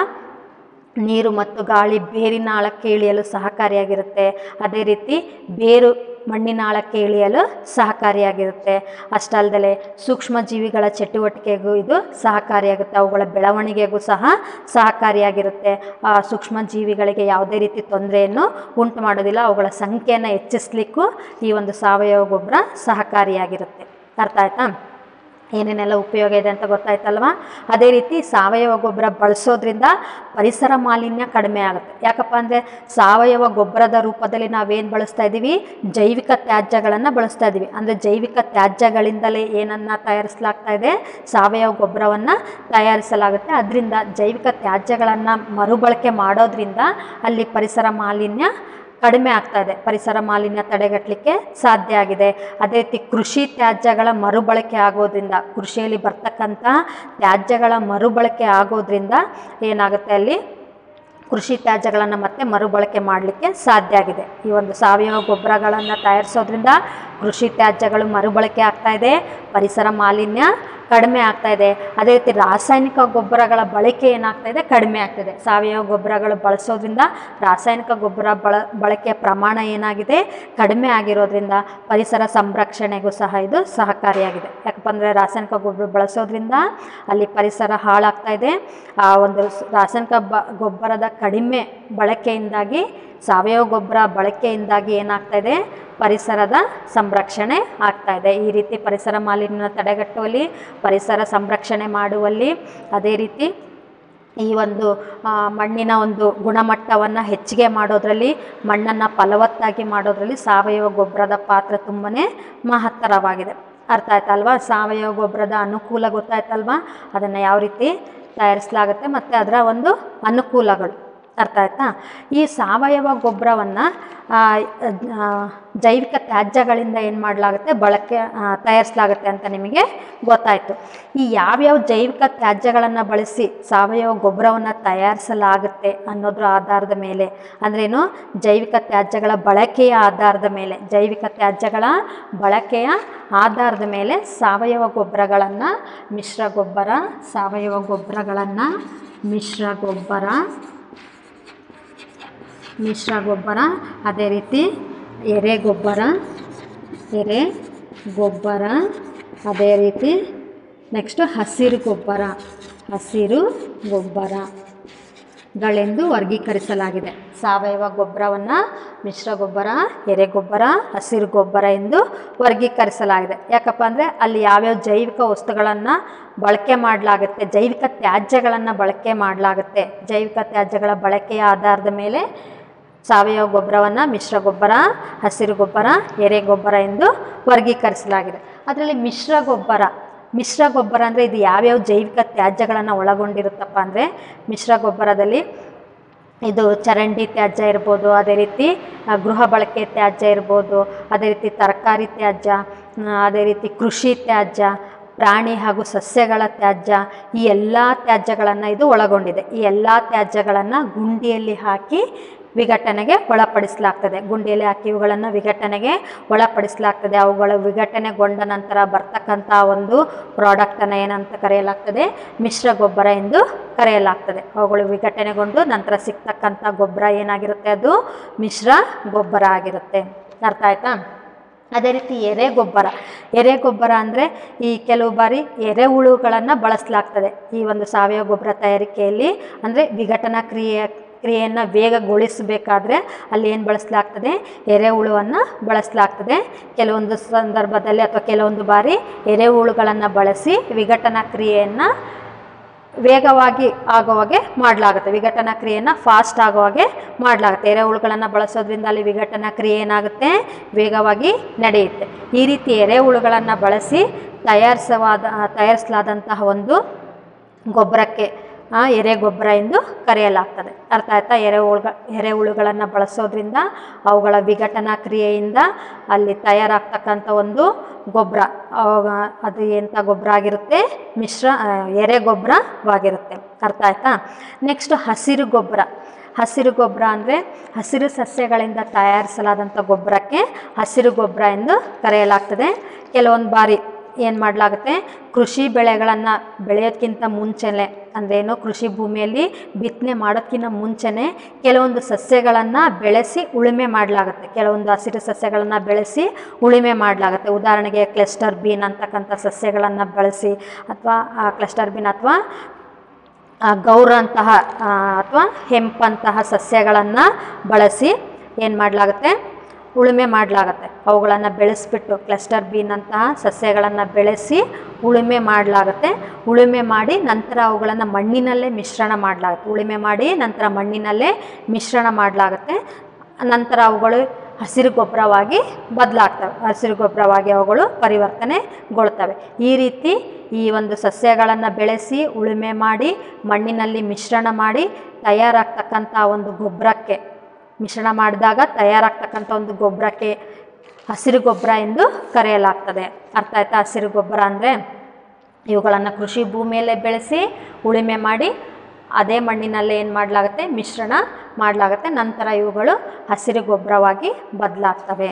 ನೀರು ಮತ್ತು ಗಾಳಿ ಬೇರಿನ ಆಳಕ್ಕೆ ಇಳಿಯಲು ಸಹಕಾರಿಯಾಗಿರುತ್ತೆ ಅದೇ ರೀತಿ ಬೇರು ಮಣ್ಣಿನ ಆಳಕ್ಕೆ ಇಳಿಯಲು ಸಹಕಾರಿಯಾಗಿರುತ್ತೆ ಅಷ್ಟಲ್ದಲೆ ಸೂಕ್ಷ್ಮ ಜೀವಿಗಳ ಚಟುವಟಿಕೆಗೂ ಇದು ಸಹಕಾರಿಯಾಗುತ್ತೆ ಅವುಗಳ ಬೆಳವಣಿಗೆಗೂ ಸಹ ಸಹಕಾರಿಯಾಗಿರುತ್ತೆ ಆ ಸೂಕ್ಷ್ಮ ಜೀವಿಗಳಿಗೆ ಯಾವುದೇ ರೀತಿ ತೊಂದರೆಯನ್ನು ಉಂಟು ಮಾಡೋದಿಲ್ಲ ಅವುಗಳ ಸಂಖ್ಯೆಯನ್ನು ಹೆಚ್ಚಿಸ್ಲಿಕ್ಕೂ ಈ ಒಂದು ಸಾವಯವ ಗೊಬ್ಬರ ಸಹಕಾರಿಯಾಗಿರುತ್ತೆ ಅರ್ಥ ಆಯ್ತಾ ಏನೇನೆಲ್ಲ ಉಪಯೋಗ ಇದೆ ಅಂತ ಗೊತ್ತಾಯ್ತಲ್ವಾ ಅದೇ ರೀತಿ ಸಾವಯವ ಗೊಬ್ಬರ ಬಳಸೋದ್ರಿಂದ ಪರಿಸರ ಮಾಲಿನ್ಯ ಕಡಿಮೆ ಆಗುತ್ತೆ ಯಾಕಪ್ಪ ಅಂದರೆ ಸಾವಯವ ಗೊಬ್ಬರದ ರೂಪದಲ್ಲಿ ನಾವೇನು ಬಳಸ್ತಾ ಇದ್ದೀವಿ ಜೈವಿಕ ತ್ಯಾಜ್ಯಗಳನ್ನು ಬಳಸ್ತಾ ಇದ್ದೀವಿ ಅಂದರೆ ಜೈವಿಕ ತ್ಯಾಜ್ಯಗಳಿಂದಲೇ ಏನನ್ನು ತಯಾರಿಸಲಾಗ್ತಾ ಇದೆ ಸಾವಯವ ಗೊಬ್ಬರವನ್ನು ತಯಾರಿಸಲಾಗುತ್ತೆ ಅದರಿಂದ ಜೈವಿಕ ತ್ಯಾಜ್ಯಗಳನ್ನು ಮರುಬಳಕೆ ಮಾಡೋದ್ರಿಂದ ಅಲ್ಲಿ ಪರಿಸರ ಮಾಲಿನ್ಯ ಕಡಿಮೆ ಆಗ್ತಾ ಇದೆ ಪರಿಸರ ಮಾಲಿನ್ಯ ತಡೆಗಟ್ಟಲಿಕ್ಕೆ ಸಾಧ್ಯ ಆಗಿದೆ ಅದೇ ರೀತಿ ಕೃಷಿ ತ್ಯಾಜ್ಯಗಳ ಮರುಬಳಕೆ ಆಗೋದ್ರಿಂದ ಕೃಷಿಯಲ್ಲಿ ಬರ್ತಕ್ಕಂಥ ತ್ಯಾಜ್ಯಗಳ ಮರುಬಳಕೆ ಆಗೋದ್ರಿಂದ ಏನಾಗುತ್ತೆ ಅಲ್ಲಿ ಕೃಷಿ ತ್ಯಾಜ್ಯಗಳನ್ನು ಮತ್ತೆ ಮರುಬಳಕೆ ಮಾಡಲಿಕ್ಕೆ ಸಾಧ್ಯ ಆಗಿದೆ ಈ ಒಂದು ಸಾವಯವ ಗೊಬ್ಬರಗಳನ್ನು ತಯಾರಿಸೋದ್ರಿಂದ ಕೃಷಿ ತ್ಯಾಜ್ಯಗಳು ಮರುಬಳಕೆ ಆಗ್ತಾ ಇದೆ ಪರಿಸರ ಮಾಲಿನ್ಯ ಕಡಿಮೆ ಆಗ್ತಾ ಇದೆ ಅದೇ ರೀತಿ ರಾಸಾಯನಿಕ ಗೊಬ್ಬರಗಳ ಬಳಕೆ ಏನಾಗ್ತಾ ಇದೆ ಕಡಿಮೆ ಆಗ್ತಿದೆ ಸಾವಯವ ಗೊಬ್ಬರಗಳು ಬಳಸೋದ್ರಿಂದ ರಾಸಾಯನಿಕ ಗೊಬ್ಬರ ಬಳ ಬಳಕೆಯ ಪ್ರಮಾಣ ಏನಾಗಿದೆ ಕಡಿಮೆ ಆಗಿರೋದ್ರಿಂದ ಪರಿಸರ ಸಂರಕ್ಷಣೆಗೂ ಸಹ ಇದು ಸಹಕಾರಿಯಾಗಿದೆ ಯಾಕಪ್ಪ ಅಂದರೆ ರಾಸಾಯನಿಕ ಗೊಬ್ಬರ ಬಳಸೋದ್ರಿಂದ ಅಲ್ಲಿ ಪರಿಸರ ಹಾಳಾಗ್ತಾ ಇದೆ ಆ ಒಂದು ಸ್- ರಾಸಾಯನಿಕ ಬ ಗೊಬ್ಬರದ ಕಡಿಮೆ ಬಳಕೆಯಿಂದಾಗಿ ಸಾವಯವ ಗೊಬ್ಬರ ಬಳಕೆಯಿಂದಾಗಿ ಏನಾಗ್ತಾ ಇದೆ ಪರಿಸರದ ಸಂರಕ್ಷಣೆ ಆಗ್ತಾ ಇದೆ ಈ ರೀತಿ ಪರಿಸರ ಮಾಲಿನ್ಯ ತಡೆಗಟ್ಟುವಲ್ಲಿ ಪರಿಸರ ಸಂರಕ್ಷಣೆ ಮಾಡುವಲ್ಲಿ ಅದೇ ರೀತಿ ಈ ಒಂದು ಆ, ಮಣ್ಣಿನ ಒಂದು ಗುಣಮಟ್ಟವನ್ನು ಹೆಚ್ಚಿಗೆ ಮಾಡೋದರಲ್ಲಿ ಮಣ್ಣನ್ನು ಫಲವತ್ತಾಗಿ ಮಾಡೋದರಲ್ಲಿ ಸಾವಯವ ಗೊಬ್ಬರದ ಪಾತ್ರ ತುಂಬಾ ಮಹತ್ತರವಾಗಿದೆ ಅರ್ಥ ಆಯ್ತಲ್ವಾ ಸಾವಯವ ಗೊಬ್ಬರದ ಅನುಕೂಲ ಗೊತ್ತಾಯ್ತಲ್ವಾ ಅದನ್ನು ಯಾವ ರೀತಿ ತಯಾರಿಸಲಾಗುತ್ತೆ ಮತ್ತು ಅದರ ಒಂದು ಅನುಕೂಲಗಳು ಅರ್ಥ ಆಯ್ತಾ ಈ ಸಾವಯವ ಗೊಬ್ಬರವನ್ನು ಜೈವಿಕ ತ್ಯಾಜ್ಯಗಳಿಂದ ಏನು ಮಾಡಲಾಗುತ್ತೆ ಬಳಕೆ ಆ, ತಯಾರಿಸಲಾಗುತ್ತೆ ಅಂತ ನಿಮಗೆ ಗೊತ್ತಾಯಿತು ಈ ಯಾವ್ಯಾವ ಜೈವಿಕ ತ್ಯಾಜ್ಯಗಳನ್ನು ಬಳಸಿ ಸಾವಯವ ಗೊಬ್ಬರವನ್ನು ತಯಾರಿಸಲಾಗುತ್ತೆ ಅನ್ನೋದ್ರ ಆಧಾರದ ಮೇಲೆ ಅಂದ್ರೇನು ಜೈವಿಕ ತ್ಯಾಜ್ಯಗಳ ಬಳಕೆಯ ಆಧಾರದ ಮೇಲೆ ಜೈವಿಕ ತ್ಯಾಜ್ಯಗಳ ಬಳಕೆಯ ಆಧಾರದ ಮೇಲೆ ಸಾವಯವ ಗೊಬ್ಬರಗಳನ್ನು ಮಿಶ್ರ ಗೊಬ್ಬರ ಸಾವಯವ ಗೊಬ್ಬರಗಳನ್ನು ಮಿಶ್ರ ಗೊಬ್ಬರ ಮಿಶ್ರ ಗೊಬ್ಬರ ಅದೇ ರೀತಿ ಎರೆ ಗೊಬ್ಬರ ಎರೆ ಗೊಬ್ಬರ ಅದೇ ರೀತಿ ನೆಕ್ಸ್ಟು ಹಸಿರು ಗೊಬ್ಬರ ಹಸಿರು ಗೊಬ್ಬರಗಳೆಂದು ವರ್ಗೀಕರಿಸಲಾಗಿದೆ ಸಾವಯವ ಗೊಬ್ಬರವನ್ನು ಮಿಶ್ರ ಗೊಬ್ಬರ ಎರೆ ಗೊಬ್ಬರ ಹಸಿರು ಗೊಬ್ಬರ ಎಂದು ವರ್ಗೀಕರಿಸಲಾಗಿದೆ ಯಾಕಪ್ಪ ಅಂದರೆ ಅಲ್ಲಿ ಯಾವ್ಯಾವ ಜೈವಿಕ ವಸ್ತುಗಳನ್ನು ಬಳಕೆ ಮಾಡಲಾಗುತ್ತೆ ಜೈವಿಕ ತ್ಯಾಜ್ಯಗಳನ್ನು ಬಳಕೆ ಮಾಡಲಾಗುತ್ತೆ ಜೈವಿಕ ತ್ಯಾಜ್ಯಗಳ ಬಳಕೆಯ ಆಧಾರದ ಮೇಲೆ ಸಾವಯವ ಗೊಬ್ಬರವನ್ನು ಮಿಶ್ರ ಗೊಬ್ಬರ ಹಸಿರು ಗೊಬ್ಬರ ಎರೆ ಗೊಬ್ಬರ ಎಂದು ವರ್ಗೀಕರಿಸಲಾಗಿದೆ ಅದರಲ್ಲಿ ಮಿಶ್ರ ಗೊಬ್ಬರ ಮಿಶ್ರ ಗೊಬ್ಬರ ಅಂದರೆ ಇದು ಯಾವ್ಯಾವ ಜೈವಿಕ ತ್ಯಾಜ್ಯಗಳನ್ನು ಒಳಗೊಂಡಿರುತ್ತಪ್ಪ ಅಂದರೆ ಮಿಶ್ರ ಗೊಬ್ಬರದಲ್ಲಿ ಇದು ಚರಂಡಿ ತ್ಯಾಜ್ಯ ಇರ್ಬೋದು ಅದೇ ರೀತಿ ಆ, ಗೃಹ ಬಳಕೆ ತ್ಯಾಜ್ಯ ಇರ್ಬೋದು ಅದೇ ರೀತಿ ತರಕಾರಿ ತ್ಯಾಜ್ಯ ಆ, ಅದೇ ರೀತಿ ಕೃಷಿ ತ್ಯಾಜ್ಯ ಪ್ರಾಣಿ ಹಾಗೂ ಸಸ್ಯಗಳ ತ್ಯಾಜ್ಯ ಈ ಎಲ್ಲ ತ್ಯಾಜ್ಯಗಳನ್ನು ಇದು ಒಳಗೊಂಡಿದೆ ಈ ಎಲ್ಲ ತ್ಯಾಜ್ಯಗಳನ್ನು ಗುಂಡಿಯಲ್ಲಿ ಹಾಕಿ ವಿಘಟನೆಗೆ ಒಳಪಡಿಸಲಾಗ್ತದೆ ಗುಂಡಿಯಲ್ಲಿ ಹಾಕಿ ಇವುಗಳನ್ನು ವಿಘಟನೆಗೆ ಒಳಪಡಿಸಲಾಗ್ತದೆ ಅವುಗಳು ವಿಘಟನೆಗೊಂಡ ನಂತರ ಬರ್ತಕ್ಕಂಥ ಒಂದು ಪ್ರಾಡಕ್ಟನ್ನು ಏನಂತ ಕರೆಯಲಾಗ್ತದೆ ಮಿಶ್ರ ಗೊಬ್ಬರ ಎಂದು ಕರೆಯಲಾಗ್ತದೆ ಅವುಗಳು ವಿಘಟನೆಗೊಂಡು ನಂತರ ಸಿಗ್ತಕ್ಕಂಥ ಗೊಬ್ಬರ ಏನಾಗಿರುತ್ತೆ ಅದು ಮಿಶ್ರ ಗೊಬ್ಬರ ಆಗಿರುತ್ತೆ ಅರ್ಥ ಆಯ್ತಾ ಅದೇ ರೀತಿ ಎರೆ ಗೊಬ್ಬರ ಎರೆ ಗೊಬ್ಬರ ಅಂದರೆ ಈ ಕೆಲವು ಬಾರಿ ಎರೆಹುಳುಗಳನ್ನು ಬಳಸಲಾಗ್ತದೆ ಈ ಒಂದು ಸಾವಯವ ಗೊಬ್ಬರ ತಯಾರಿಕೆಯಲ್ಲಿ ಅಂದರೆ ವಿಘಟನಾ ಕ್ರಿಯೆ ಕ್ರಿಯೆಯನ್ನು ವೇಗಗೊಳಿಸಬೇಕಾದ್ರೆ ಅಲ್ಲಿ ಏನು ಬಳಸಲಾಗ್ತದೆ ಎರೆಹುಳುವನ್ನು ಬಳಸಲಾಗ್ತದೆ ಕೆಲವೊಂದು ಸಂದರ್ಭದಲ್ಲಿ ಅಥವಾ ಕೆಲವೊಂದು ಬಾರಿ ಎರೆಹುಳುಗಳನ್ನು ಬಳಸಿ ವಿಘಟನಾ ಕ್ರಿಯೆಯನ್ನು ವೇಗವಾಗಿ ಆಗುವಾಗೆ ಮಾಡಲಾಗುತ್ತೆ ವಿಘಟನಾ ಕ್ರಿಯೆಯನ್ನು ಫಾಸ್ಟ್ ಆಗುವಾಗೆ ಮಾಡಲಾಗುತ್ತೆ ಎರೆಹುಳುಗಳನ್ನು ಬಳಸೋದ್ರಿಂದ ಅಲ್ಲಿ ವಿಘಟನಾ ಕ್ರಿಯೆ ಏನಾಗುತ್ತೆ ವೇಗವಾಗಿ ನಡೆಯುತ್ತೆ ಈ ರೀತಿ ಎರೆಹುಳುಗಳನ್ನು ಬಳಸಿ ತಯಾರಿಸವಾದ ತಯಾರಿಸಲಾದಂತಹ ಒಂದು ಗೊಬ್ಬರಕ್ಕೆ ಆ, ಎರೆ ಗೊಬ್ಬರ ಎಂದು ಕರೆಯಲಾಗ್ತದೆ ಅರ್ಥ ಆಯ್ತಾ ಎರೆಹುಳುಗ ಎರೆಹುಳುಗಳನ್ನು ಬಳಸೋದ್ರಿಂದ ಅವುಗಳ ವಿಘಟನಾ ಕ್ರಿಯೆಯಿಂದ ಅಲ್ಲಿ ತಯಾರಾಗ್ತಕ್ಕಂಥ ಒಂದು ಗೊಬ್ಬರ ಅವಾಗ ಅದು ಎಂಥ ಗೊಬ್ಬರ ಆಗಿರುತ್ತೆ ಮಿಶ್ರ ಆ, ಎರೆ ಗೊಬ್ಬರವಾಗಿರುತ್ತೆ ಅರ್ಥ ಆಯ್ತಾ ನೆಕ್ಸ್ಟ್ ಹಸಿರು ಗೊಬ್ಬರ ಹಸಿರು ಗೊಬ್ಬರ ಅಂದರೆ ಹಸಿರು ಸಸ್ಯಗಳಿಂದ ತಯಾರಿಸಲಾದಂಥ ಗೊಬ್ಬರಕ್ಕೆ ಹಸಿರು ಗೊಬ್ಬರ ಎಂದು ಕರೆಯಲಾಗ್ತದೆ ಕೆಲವೊಂದು ಬಾರಿ ಏನು ಮಾಡಲಾಗುತ್ತೆ ಕೃಷಿ ಬೆಳೆಗಳನ್ನು ಬೆಳೆಯೋದಕ್ಕಿಂತ ಮುಂಚೆನೆ ಅಂದ್ರೇನು ಕೃಷಿ ಭೂಮಿಯಲ್ಲಿ ಬಿತ್ತನೆ ಮಾಡೋದಕ್ಕಿಂತ ಮುಂಚೆನೆ ಕೆಲವೊಂದು ಸಸ್ಯಗಳನ್ನು ಬೆಳೆಸಿ ಉಳುಮೆ ಮಾಡಲಾಗುತ್ತೆ ಕೆಲವೊಂದು ಹಸಿರು ಸಸ್ಯಗಳನ್ನು ಬೆಳೆಸಿ ಉಳುಮೆ ಮಾಡಲಾಗುತ್ತೆ ಉದಾಹರಣೆಗೆ ಕ್ಲಸ್ಟರ್ ಬೀನ್ ಅಂತಕ್ಕಂಥ ಸಸ್ಯಗಳನ್ನು ಬಳಸಿ ಅಥವಾ ಕ್ಲಸ್ಟರ್ ಬೀನ್ ಅಥವಾ ಆ, ಗೌರ ಅಂತಹ ಅಥವಾ ಹೆಂಪಂತಹ ಸಸ್ಯಗಳನ್ನು ಬಳಸಿ ಏನು ಮಾಡಲಾಗುತ್ತೆ ಉಳುಮೆ ಮಾಡಲಾಗುತ್ತೆ ಅವುಗಳನ್ನು ಬೆಳೆಸ್ಬಿಟ್ಟು ಕ್ಲಸ್ಟರ್ ಬೀನ್ ಅಂತಹ ಸಸ್ಯಗಳನ್ನು ಬೆಳೆಸಿ ಉಳುಮೆ ಮಾಡಲಾಗುತ್ತೆ ಉಳುಮೆ ಮಾಡಿ ನಂತರ ಅವುಗಳನ್ನು ಮಣ್ಣಿನಲ್ಲೇ ಮಿಶ್ರಣ ಮಾಡಲಾಗುತ್ತೆ ಉಳುಮೆ ಮಾಡಿ ನಂತರ ಮಣ್ಣಿನಲ್ಲೇ ಮಿಶ್ರಣ ಮಾಡಲಾಗುತ್ತೆ ನಂತರ ಅವುಗಳು ಹಸಿರು ಗೊಬ್ಬರವಾಗಿ ಬದಲಾಗ್ತವೆ ಹಸಿರು ಗೊಬ್ಬರವಾಗಿ ಅವುಗಳು ಪರಿವರ್ತನೆಗೊಳ್ತವೆ ಈ ರೀತಿ ಈ ಒಂದು ಸಸ್ಯಗಳನ್ನು ಬೆಳೆಸಿ ಉಳುಮೆ ಮಾಡಿ ಮಣ್ಣಿನಲ್ಲಿ ಮಿಶ್ರಣ ಮಾಡಿ ತಯಾರಾಗ್ತಕ್ಕಂಥ ಒಂದು ಗೊಬ್ಬರಕ್ಕೆ ಮಿಶ್ರಣ ಮಾಡಿದಾಗ ತಯಾರಾಗ್ತಕ್ಕಂಥ ಒಂದು ಗೊಬ್ಬರಕ್ಕೆ ಹಸಿರು ಗೊಬ್ಬರ ಎಂದು ಕರೆಯಲಾಗ್ತದೆ ಅರ್ಥ ಆಯ್ತಾ ಹಸಿರು ಗೊಬ್ಬರ ಅಂದರೆ ಇವುಗಳನ್ನು ಕೃಷಿ ಭೂಮಿಯಲ್ಲೇ ಬೆಳೆಸಿ ಉಳುಮೆ ಮಾಡಿ ಅದೇ ಮಣ್ಣಿನಲ್ಲೇ ಏನು ಮಾಡಲಾಗುತ್ತೆ ಮಿಶ್ರಣ ಮಾಡಲಾಗುತ್ತೆ ನಂತರ ಇವುಗಳು ಹಸಿರು ಗೊಬ್ಬರವಾಗಿ ಬದಲಾಗ್ತವೆ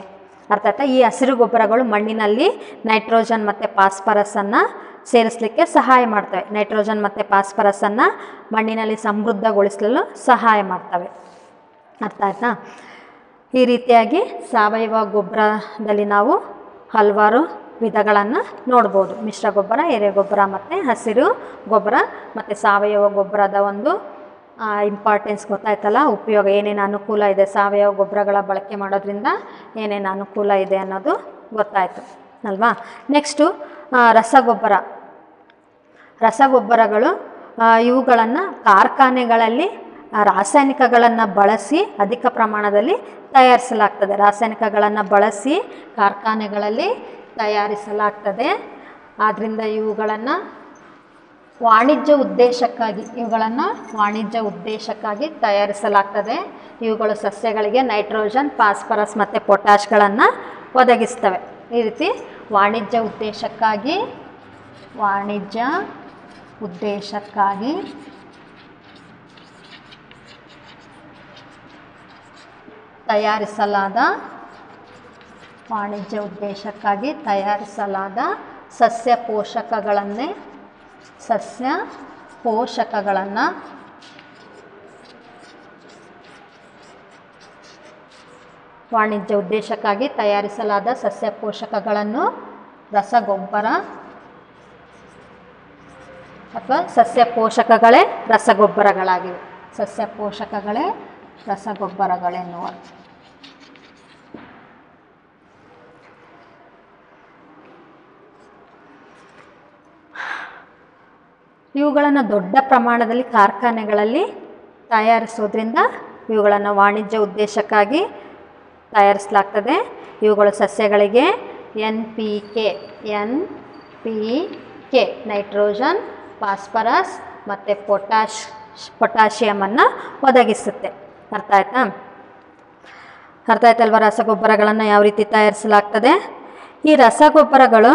ಅರ್ಥ ಆಯ್ತಾ ಈ ಹಸಿರು ಗೊಬ್ಬರಗಳು ಮಣ್ಣಿನಲ್ಲಿ ನೈಟ್ರೋಜನ್ ಮತ್ತು ಫಾಸ್ಫರಸನ್ನು ಸೇರಿಸಲಿಕ್ಕೆ ಸಹಾಯ ಮಾಡ್ತವೆ ನೈಟ್ರೋಜನ್ ಮತ್ತು ಫಾಸ್ಫರಸನ್ನು ಮಣ್ಣಿನಲ್ಲಿ ಸಮೃದ್ಧಗೊಳಿಸಲು ಸಹಾಯ ಮಾಡ್ತವೆ ಅರ್ಥ ಆಯ್ತಾ ಈ ರೀತಿಯಾಗಿ ಸಾವಯವ ಗೊಬ್ಬರದಲ್ಲಿ ನಾವು ಹಲವಾರು ವಿಧಗಳನ್ನು ನೋಡ್ಬೋದು ಮಿಶ್ರ ಗೊಬ್ಬರ ಎರೆಗೊಬ್ಬರ ಮತ್ತು ಹಸಿರು ಗೊಬ್ಬರ ಮತ್ತು ಸಾವಯವ ಗೊಬ್ಬರದ ಒಂದು ಇಂಪಾರ್ಟೆನ್ಸ್ ಗೊತ್ತಾಯ್ತಲ್ಲ ಉಪಯೋಗ ಏನೇನು ಅನುಕೂಲ ಇದೆ ಸಾವಯವ ಗೊಬ್ಬರಗಳ ಬಳಕೆ ಮಾಡೋದ್ರಿಂದ ಏನೇನು ಅನುಕೂಲ ಇದೆ ಅನ್ನೋದು ಗೊತ್ತಾಯಿತು ಅಲ್ವಾ ನೆಕ್ಸ್ಟು ರಸಗೊಬ್ಬರ ರಸಗೊಬ್ಬರಗಳು ಇವುಗಳನ್ನು ಕಾರ್ಖಾನೆಗಳಲ್ಲಿ ಆ, ರಾಸಾಯನಿಕಗಳನ್ನು ಬಳಸಿ ಅಧಿಕ ಪ್ರಮಾಣದಲ್ಲಿ ತಯಾರಿಸಲಾಗ್ತದೆ ರಾಸಾಯನಿಕಗಳನ್ನು ಬಳಸಿ ಕಾರ್ಖಾನೆಗಳಲ್ಲಿ ತಯಾರಿಸಲಾಗ್ತದೆ ಆದ್ದರಿಂದ ಇವುಗಳನ್ನು ವಾಣಿಜ್ಯ ಉದ್ದೇಶಕ್ಕಾಗಿ ಇವುಗಳನ್ನು ವಾಣಿಜ್ಯ ಉದ್ದೇಶಕ್ಕಾಗಿ ತಯಾರಿಸಲಾಗ್ತದೆ ಇವುಗಳು ಸಸ್ಯಗಳಿಗೆ ನೈಟ್ರೋಜನ್ ಫಾಸ್ಫರಸ್ ಮತ್ತು ಪೊಟ್ಯಾಶ್ಗಳನ್ನು ಒದಗಿಸ್ತವೆ ಈ ರೀತಿ ವಾಣಿಜ್ಯ ಉದ್ದೇಶಕ್ಕಾಗಿ ವಾಣಿಜ್ಯ ಉದ್ದೇಶಕ್ಕಾಗಿ ತಯಾರಿಸಲಾದ ವಾಣಿಜ್ಯ ಉದ್ದೇಶಕ್ಕಾಗಿ ತಯಾರಿಸಲಾದ ಸಸ್ಯ ಪೋಷಕಗಳನ್ನೇ ಸಸ್ಯ ಪೋಷಕಗಳನ್ನು ವಾಣಿಜ್ಯ ಉದ್ದೇಶಕ್ಕಾಗಿ ತಯಾರಿಸಲಾದ ಸಸ್ಯ ಪೋಷಕಗಳನ್ನು ರಸಗೊಬ್ಬರ ಅಥವಾ ಸಸ್ಯ ಪೋಷಕಗಳೇ ರಸಗೊಬ್ಬರಗಳಾಗಿವೆ ಸಸ್ಯ ಪೋಷಕಗಳೇ ರಸಗೊಬ್ಬರಗಳೆನ್ನುವ ಇವುಗಳನ್ನು ದೊಡ್ಡ ಪ್ರಮಾಣದಲ್ಲಿ ಕಾರ್ಖಾನೆಗಳಲ್ಲಿ ತಯಾರಿಸೋದ್ರಿಂದ ಇವುಗಳನ್ನು ವಾಣಿಜ್ಯ ಉದ್ದೇಶಕ್ಕಾಗಿ ತಯಾರಿಸಲಾಗ್ತದೆ ಇವುಗಳು ಸಸ್ಯಗಳಿಗೆ N P K N P K nitrogen phosphorus ಮತ್ತು ಪೊಟ್ಯಾಶ್ ಪೊಟ್ಯಾಷಿಯಮನ್ನು ಒದಗಿಸುತ್ತೆ ಅರ್ಥ ಆಯ್ತಾ ಅರ್ಥ ಆಯ್ತಲ್ವ ರಸಗೊಬ್ಬರಗಳನ್ನು ಯಾವ ರೀತಿ ತಯಾರಿಸಲಾಗ್ತದೆ ಈ ರಸಗೊಬ್ಬರಗಳು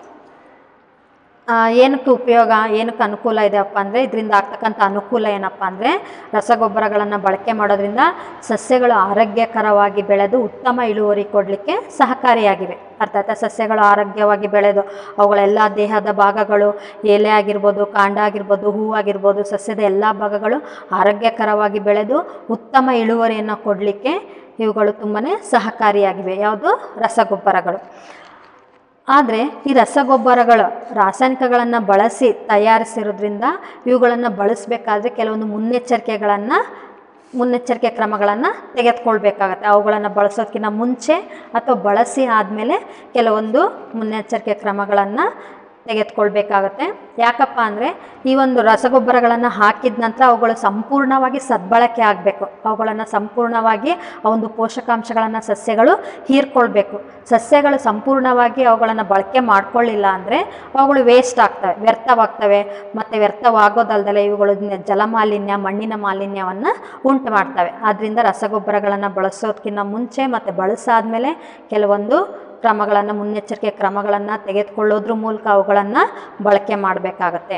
ಆ, ಏನಕ್ಕೆ ಉಪಯೋಗ ಏನಕ್ಕೆ ಅನುಕೂಲ ಇದೆಯಪ್ಪ ಅಂದರೆ ಇದರಿಂದ ಆಗ್ತಕ್ಕಂಥ ಅನುಕೂಲ ಏನಪ್ಪ ಅಂದರೆ ರಸಗೊಬ್ಬರಗಳನ್ನು ಬಳಕೆ ಮಾಡೋದ್ರಿಂದ ಸಸ್ಯಗಳು ಆರೋಗ್ಯಕರವಾಗಿ ಬೆಳೆದು ಉತ್ತಮ ಇಳುವರಿ ಕೊಡಲಿಕ್ಕೆ ಸಹಕಾರಿಯಾಗಿವೆ ಅರ್ಥ ಆಯ್ತಾ ಸಸ್ಯಗಳು ಆರೋಗ್ಯವಾಗಿ ಬೆಳೆದು ಅವುಗಳ ಎಲ್ಲ ದೇಹದ ಭಾಗಗಳು ಎಲೆ ಆಗಿರ್ಬೋದು ಕಾಂಡ ಆಗಿರ್ಬೋದು ಹೂವಾಗಿರ್ಬೋದು ಸಸ್ಯದ ಎಲ್ಲ ಭಾಗಗಳು ಆರೋಗ್ಯಕರವಾಗಿ ಬೆಳೆದು ಉತ್ತಮ ಇಳುವರಿಯನ್ನು ಕೊಡಲಿಕ್ಕೆ ಇವುಗಳು ತುಂಬಾ ಸಹಕಾರಿಯಾಗಿವೆ ಯಾವುದು ರಸಗೊಬ್ಬರಗಳು ಆದರೆ ಈ ರಸಗೊಬ್ಬರಗಳು ರಾಸಾಯನಿಕಗಳನ್ನು ಬಳಸಿ ತಯಾರಿಸಿರೋದ್ರಿಂದ ಇವುಗಳನ್ನು ಬಳಸಬೇಕಾದ್ರೆ ಕೆಲವೊಂದು ಮುನ್ನೆಚ್ಚರಿಕೆಗಳನ್ನು ಮುನ್ನೆಚ್ಚರಿಕೆ ಕ್ರಮಗಳನ್ನು ತೆಗೆದುಕೊಳ್ಬೇಕಾಗತ್ತೆ ಅವುಗಳನ್ನು ಬಳಸೋದಕ್ಕಿಂತ ಮುಂಚೆ ಅಥವಾ ಬಳಸಿ ಆದಮೇಲೆ ಕೆಲವೊಂದು ಮುನ್ನೆಚ್ಚರಿಕೆ ಕ್ರಮಗಳನ್ನು ತೆಗೆದುಕೊಳ್ಬೇಕಾಗತ್ತೆ ಯಾಕಪ್ಪ ಅಂದರೆ ಈ ಒಂದು ರಸಗೊಬ್ಬರಗಳನ್ನು ಹಾಕಿದ ನಂತರ ಅವುಗಳು ಸಂಪೂರ್ಣವಾಗಿ ಸದ್ಬಳಕೆ ಆಗಬೇಕು ಅವುಗಳನ್ನು ಸಂಪೂರ್ಣವಾಗಿ ಆ ಒಂದು ಪೋಷಕಾಂಶಗಳನ್ನು ಸಸ್ಯಗಳು ಹೀರ್ಕೊಳ್ಬೇಕು ಸಸ್ಯಗಳು ಸಂಪೂರ್ಣವಾಗಿ ಅವುಗಳನ್ನು ಬಳಕೆ ಮಾಡ್ಕೊಳ್ಳಿಲ್ಲ ಅಂದರೆ ಅವುಗಳು ವೇಸ್ಟ್ ಆಗ್ತವೆ ವ್ಯರ್ಥವಾಗ್ತವೆ ಮತ್ತು ವ್ಯರ್ಥವಾಗೋದಲ್ದಲೆ ಇವುಗಳು ಜಲಮಾಲಿನ್ಯ ಮಣ್ಣಿನ ಮಾಲಿನ್ಯವನ್ನು ಉಂಟು ಮಾಡ್ತವೆ ಆದ್ದರಿಂದ ರಸಗೊಬ್ಬರಗಳನ್ನು ಬಳಸೋದಕ್ಕಿಂತ ಮುಂಚೆ ಮತ್ತು ಬಳಸಾದ್ಮೇಲೆ ಕೆಲವೊಂದು ಕ್ರಮಗಳನ್ನು ಮುನ್ನೆಚ್ಚರಿಕೆ ಕ್ರಮಗಳನ್ನು ತೆಗೆದುಕೊಳ್ಳೋದ್ರ ಮೂಲಕ ಅವುಗಳನ್ನು ಬಳಕೆ ಮಾಡಬೇಕಾಗತ್ತೆ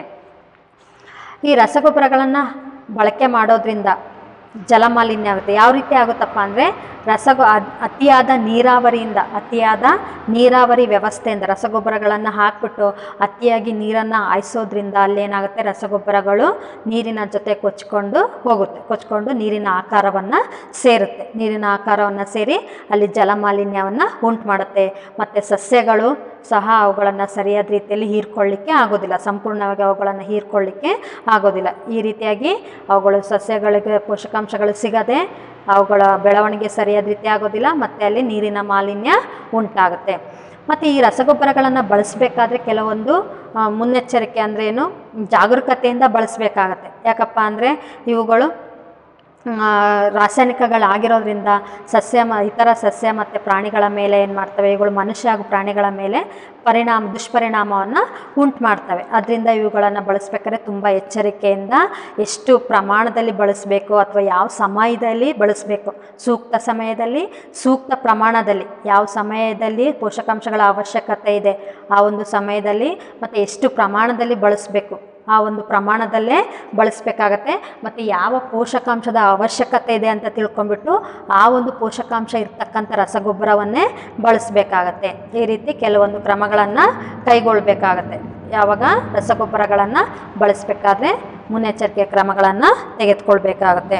ಈ ರಸಗೊಬ್ಬರಗಳನ್ನು ಬಳಕೆ ಮಾಡೋದ್ರಿಂದ ಜಲಮಾಲಿನ್ಯ ಆಗುತ್ತೆ ಯಾವ ರೀತಿ ಆಗುತ್ತಪ್ಪ ಅಂದರೆ ರಸಗೊ ಅದ್- ಅತಿಯಾದ ನೀರಾವರಿಯಿಂದ ಅತಿಯಾದ ನೀರಾವರಿ ವ್ಯವಸ್ಥೆಯಿಂದ ರಸಗೊಬ್ಬರಗಳನ್ನು ಹಾಕ್ಬಿಟ್ಟು ಅತಿಯಾಗಿ ನೀರನ್ನು ಹಾಯಿಸೋದ್ರಿಂದ ಅಲ್ಲೇನಾಗುತ್ತೆ ರಸಗೊಬ್ಬರಗಳು ನೀರಿನ ಜೊತೆ ಕೊಚ್ಕೊಂಡು ಹೋಗುತ್ತೆ ಕೊಚ್ಕೊಂಡು ನೀರಿನ ಆಕಾರವನ್ನು ಸೇರುತ್ತೆ ನೀರಿನ ಆಕಾರವನ್ನು ಸೇರಿ ಅಲ್ಲಿ ಜಲಮಾಲಿನ್ಯವನ್ನು ಉಂಟು ಮಾಡುತ್ತೆ ಮತ್ತು ಸಸ್ಯಗಳು ಸಹ ಅವುಗಳನ್ನು ಸರಿಯಾದ ರೀತಿಯಲ್ಲಿ ಹೀರ್ಕೊಳ್ಳಿಕ್ಕೆ ಆಗೋದಿಲ್ಲ ಸಂಪೂರ್ಣವಾಗಿ ಅವುಗಳನ್ನು ಹೀರ್ಕೊಳ್ಳಿಕ್ಕೆ ಆಗೋದಿಲ್ಲ ಈ ರೀತಿಯಾಗಿ ಅವುಗಳು ಸಸ್ಯಗಳಿಗೆ ಪೋಷಕಾಂಶಗಳು ಸಿಗದೆ ಅವುಗಳ ಬೆಳವಣಿಗೆ ಸರಿಯಾದ ರೀತಿ ಆಗೋದಿಲ್ಲ ಮತ್ತು ಅಲ್ಲಿ ನೀರಿನ ಮಾಲಿನ್ಯ ಉಂಟಾಗುತ್ತೆ ಮತ್ತು ಈ ರಸಗೊಬ್ಬರಗಳನ್ನು ಬಳಸಬೇಕಾದ್ರೆ ಕೆಲವೊಂದು ಆ, ಮುನ್ನೆಚ್ಚರಿಕೆ ಅಂದರೆ ಏನು ಜಾಗರೂಕತೆಯಿಂದ ಬಳಸಬೇಕಾಗತ್ತೆ ಯಾಕಪ್ಪ ಅಂದರೆ ಇವುಗಳು ಆ, ರಾಸಾಯನಿಕಗಳಾಗಿರೋದ್ರಿಂದ ಸಸ್ಯ ಮ ಇತರ ಸಸ್ಯ ಮತ್ತು ಪ್ರಾಣಿಗಳ ಮೇಲೆ ಏನು ಮಾಡ್ತವೆ ಇವುಗಳು ಮನುಷ್ಯ ಹಾಗೂ ಪ್ರಾಣಿಗಳ ಮೇಲೆ ಪರಿಣಾಮ ದುಷ್ಪರಿಣಾಮವನ್ನು ಉಂಟು ಮಾಡ್ತವೆ ಅದರಿಂದ ಇವುಗಳನ್ನು ಬಳಸ್ಬೇಕಾದ್ರೆ ತುಂಬ ಎಚ್ಚರಿಕೆಯಿಂದ ಎಷ್ಟು ಪ್ರಮಾಣದಲ್ಲಿ ಬಳಸಬೇಕು ಅಥವಾ ಯಾವ ಸಮಯದಲ್ಲಿ ಬಳಸಬೇಕು ಸೂಕ್ತ ಸಮಯದಲ್ಲಿ ಸೂಕ್ತ ಪ್ರಮಾಣದಲ್ಲಿ ಯಾವ ಸಮಯದಲ್ಲಿ ಪೋಷಕಾಂಶಗಳ ಅವಶ್ಯಕತೆ ಇದೆ ಆ ಒಂದು ಸಮಯದಲ್ಲಿ ಮತ್ತು ಎಷ್ಟು ಪ್ರಮಾಣದಲ್ಲಿ ಬಳಸಬೇಕು ಆ ಒಂದು ಪ್ರಮಾಣದಲ್ಲೇ ಬಳಸಬೇಕಾಗತ್ತೆ ಮತ್ತು ಯಾವ ಪೋಷಕಾಂಶದ ಅವಶ್ಯಕತೆ ಇದೆ ಅಂತ ತಿಳ್ಕೊಂಬಿಟ್ಟು ಆ ಒಂದು ಪೋಷಕಾಂಶ ಇರ್ತಕ್ಕಂಥ ರಸಗೊಬ್ಬರವನ್ನೇ ಬಳಸಬೇಕಾಗತ್ತೆ ಈ ರೀತಿ ಕೆಲವೊಂದು ಕ್ರಮಗಳನ್ನು ಕೈಗೊಳ್ಳಬೇಕಾಗತ್ತೆ ಯಾವಾಗ ರಸಗೊಬ್ಬರಗಳನ್ನು ಬಳಸಬೇಕಾದ್ರೆ ಮುನ್ನೆಚ್ಚರಿಕೆ ಕ್ರಮಗಳನ್ನು ತೆಗೆದುಕೊಳ್ಬೇಕಾಗತ್ತೆ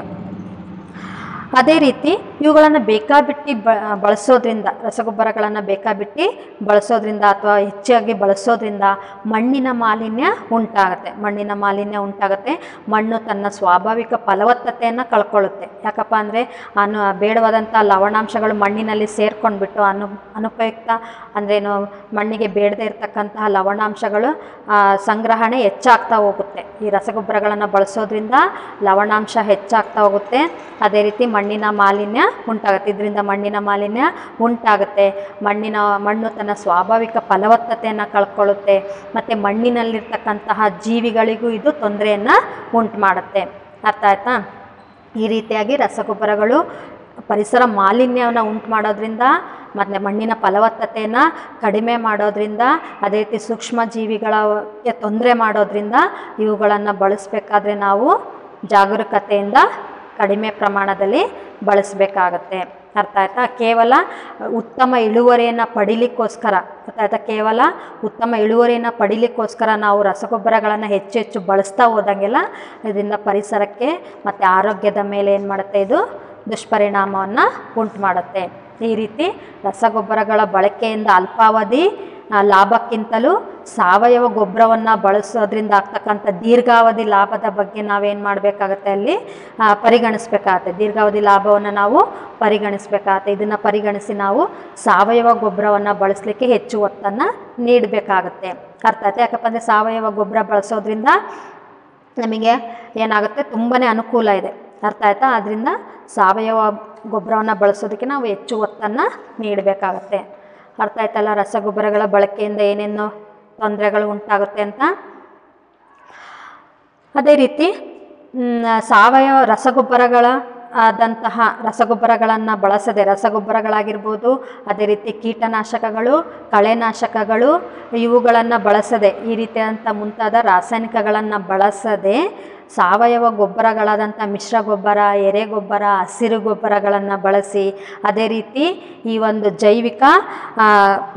ಅದೇ ರೀತಿ ಇವುಗಳನ್ನು ಬೇಕಾಬಿಟ್ಟು ಬ ಬಳಸೋದ್ರಿಂದ ರಸಗೊಬ್ಬರಗಳನ್ನು ಬೇಕಾಬಿಟ್ಟು ಬಳಸೋದ್ರಿಂದ ಅಥವಾ ಹೆಚ್ಚಾಗಿ ಬಳಸೋದ್ರಿಂದ ಮಣ್ಣಿನ ಮಾಲಿನ್ಯ ಉಂಟಾಗುತ್ತೆ ಮಣ್ಣಿನ ಮಾಲಿನ್ಯ ಉಂಟಾಗುತ್ತೆ ಮಣ್ಣು ತನ್ನ ಸ್ವಾಭಾವಿಕ ಫಲವತ್ತತೆಯನ್ನು ಕಳ್ಕೊಳ್ಳುತ್ತೆ ಯಾಕಪ್ಪ ಅಂದರೆ ಅನು ಬೇಡವಾದಂಥ ಲವಣಾಂಶಗಳು ಮಣ್ಣಿನಲ್ಲಿ ಸೇರ್ಕೊಂಡ್ಬಿಟ್ಟು ಅನು ಅನುಪಯುಕ್ತ ಅಂದ್ರೇನು ಮಣ್ಣಿಗೆ ಬೇಡದೇ ಇರತಕ್ಕಂತಹ ಲವಣಾಂಶಗಳು ಆ, ಸಂಗ್ರಹಣೆ ಹೆಚ್ಚಾಗ್ತಾ ಹೋಗುತ್ತೆ ಈ ರಸಗೊಬ್ಬರಗಳನ್ನು ಬಳಸೋದ್ರಿಂದ ಲವಣಾಂಶ ಹೆಚ್ಚಾಗ್ತಾ ಹೋಗುತ್ತೆ ಅದೇ ರೀತಿ ಮಣ್ಣಿನ ಮಾಲಿನ್ಯ ಉಂಟಾಗುತ್ತೆ ಇದರಿಂದ ಮಣ್ಣಿನ ಮಾಲಿನ್ಯ ಉಂಟಾಗುತ್ತೆ ಮಣ್ಣಿನ ಮಣ್ಣು ತನ್ನ ಸ್ವಾಭಾವಿಕ ಫಲವತ್ತತೆಯನ್ನು ಕಳ್ಕೊಳ್ಳುತ್ತೆ ಮತ್ತು ಮಣ್ಣಿನಲ್ಲಿರ್ತಕ್ಕಂತಹ ಜೀವಿಗಳಿಗೂ ಇದು ತೊಂದರೆಯನ್ನು ಉಂಟು ಮಾಡುತ್ತೆ ಅರ್ಥ ಆಯ್ತಾ ಈ ರೀತಿಯಾಗಿ ರಸಗೊಬ್ಬರಗಳು ಪರಿಸರ ಮಾಲಿನ್ಯವನ್ನು ಉಂಟು ಮಾಡೋದ್ರಿಂದ ಮತ್ತು ಮಣ್ಣಿನ ಫಲವತ್ತತೆಯನ್ನು ಕಡಿಮೆ ಮಾಡೋದ್ರಿಂದ ಅದೇ ರೀತಿ ಸೂಕ್ಷ್ಮ ಜೀವಿಗಳಿಗೆ ತೊಂದರೆ ಮಾಡೋದ್ರಿಂದ ಇವುಗಳನ್ನು ಬಳಸಬೇಕಾದ್ರೆ ನಾವು ಜಾಗರೂಕತೆಯಿಂದ ಕಡಿಮೆ ಪ್ರಮಾಣದಲ್ಲಿ ಬಳಸಬೇಕಾಗತ್ತೆ ಅರ್ಥ ಆಯ್ತಾ ಕೇವಲ ಉತ್ತಮ ಇಳುವರಿಯನ್ನು ಪಡಿಲಿಕ್ಕೋಸ್ಕರ ಗೊತ್ತಾಯ್ತಾ ಕೇವಲ ಉತ್ತಮ ಇಳುವರಿಯನ್ನು ಪಡಿಲಿಕ್ಕೋಸ್ಕರ ನಾವು ರಸಗೊಬ್ಬರಗಳನ್ನು ಹೆಚ್ಚು ಹೆಚ್ಚು ಬಳಸ್ತಾ ಹೋದಂಗೆಲ್ಲ ಇದರಿಂದ ಪರಿಸರಕ್ಕೆ ಮತ್ತು ಆರೋಗ್ಯದ ಮೇಲೆ ಏನು ಮಾಡುತ್ತೆ ಇದು ದುಷ್ಪರಿಣಾಮವನ್ನು ಉಂಟು ಮಾಡುತ್ತೆ ಈ ರೀತಿ ರಸಗೊಬ್ಬರಗಳ ಬಳಕೆಯಿಂದ ಅಲ್ಪಾವಧಿ ಆ, ಲಾಭಕ್ಕಿಂತಲೂ ಸಾವಯವ ಗೊಬ್ಬರವನ್ನು ಬಳಸೋದ್ರಿಂದ ಆಗ್ತಕ್ಕಂಥ ದೀರ್ಘಾವಧಿ ಲಾಭದ ಬಗ್ಗೆ ನಾವೇನು ಮಾಡಬೇಕಾಗತ್ತೆ ಅಲ್ಲಿ ಆ, ಪರಿಗಣಿಸ್ಬೇಕಾಗತ್ತೆ ದೀರ್ಘಾವಧಿ ಲಾಭವನ್ನು ನಾವು ಪರಿಗಣಿಸ್ಬೇಕಾಗತ್ತೆ ಇದನ್ನು ಪರಿಗಣಿಸಿ ನಾವು ಸಾವಯವ ಗೊಬ್ಬರವನ್ನು ಬಳಸಲಿಕ್ಕೆ ಹೆಚ್ಚು ಒತ್ತನ್ನು ನೀಡಬೇಕಾಗತ್ತೆ ಅರ್ಥ ಆಯ್ತಾ ಯಾಕಪ್ಪ ಅಂದರೆ ಸಾವಯವ ಗೊಬ್ಬರ ಬಳಸೋದ್ರಿಂದ ನಮಗೆ ಏನಾಗುತ್ತೆ ತುಂಬಾ ಅನುಕೂಲ ಇದೆ ಅರ್ಥ ಆಯ್ತಾ ಅದರಿಂದ ಸಾವಯವ ಗೊಬ್ಬರವನ್ನು ಬಳಸೋದಕ್ಕೆ ನಾವು ಹೆಚ್ಚು ಒತ್ತನ್ನು ನೀಡಬೇಕಾಗತ್ತೆ ಅರ್ಥ ಆಯ್ತಲ್ಲ ರಸಗೊಬ್ಬರಗಳ ಬಳಕೆಯಿಂದ ಏನೇನು ತೊಂದರೆಗಳು ಉಂಟಾಗುತ್ತೆ ಅಂತ ಅದೇ ರೀತಿ ಮ್, ಸಾವಯವ ರಸಗೊಬ್ಬರಗಳ ಆದಂತಹ ರಸಗೊಬ್ಬರಗಳನ್ನು ಬಳಸದೆ ರಸಗೊಬ್ಬರಗಳಾಗಿರ್ಬೋದು ಅದೇ ರೀತಿ ಕೀಟನಾಶಕಗಳು ಕಳೆನಾಶಕಗಳು ಇವುಗಳನ್ನು ಬಳಸದೆ ಈ ರೀತಿಯಾದಂಥ ಮುಂತಾದ ರಾಸಾಯನಿಕಗಳನ್ನು ಬಳಸದೆ ಸಾವಯವ ಗೊಬ್ಬರಗಳಾದಂಥ ಮಿಶ್ರ ಗೊಬ್ಬರ ಎರೆಗೊಬ್ಬರ ಹಸಿರು ಗೊಬ್ಬರಗಳನ್ನು ಬಳಸಿ ಅದೇ ರೀತಿ ಈ ಒಂದು ಜೈವಿಕ ಆ,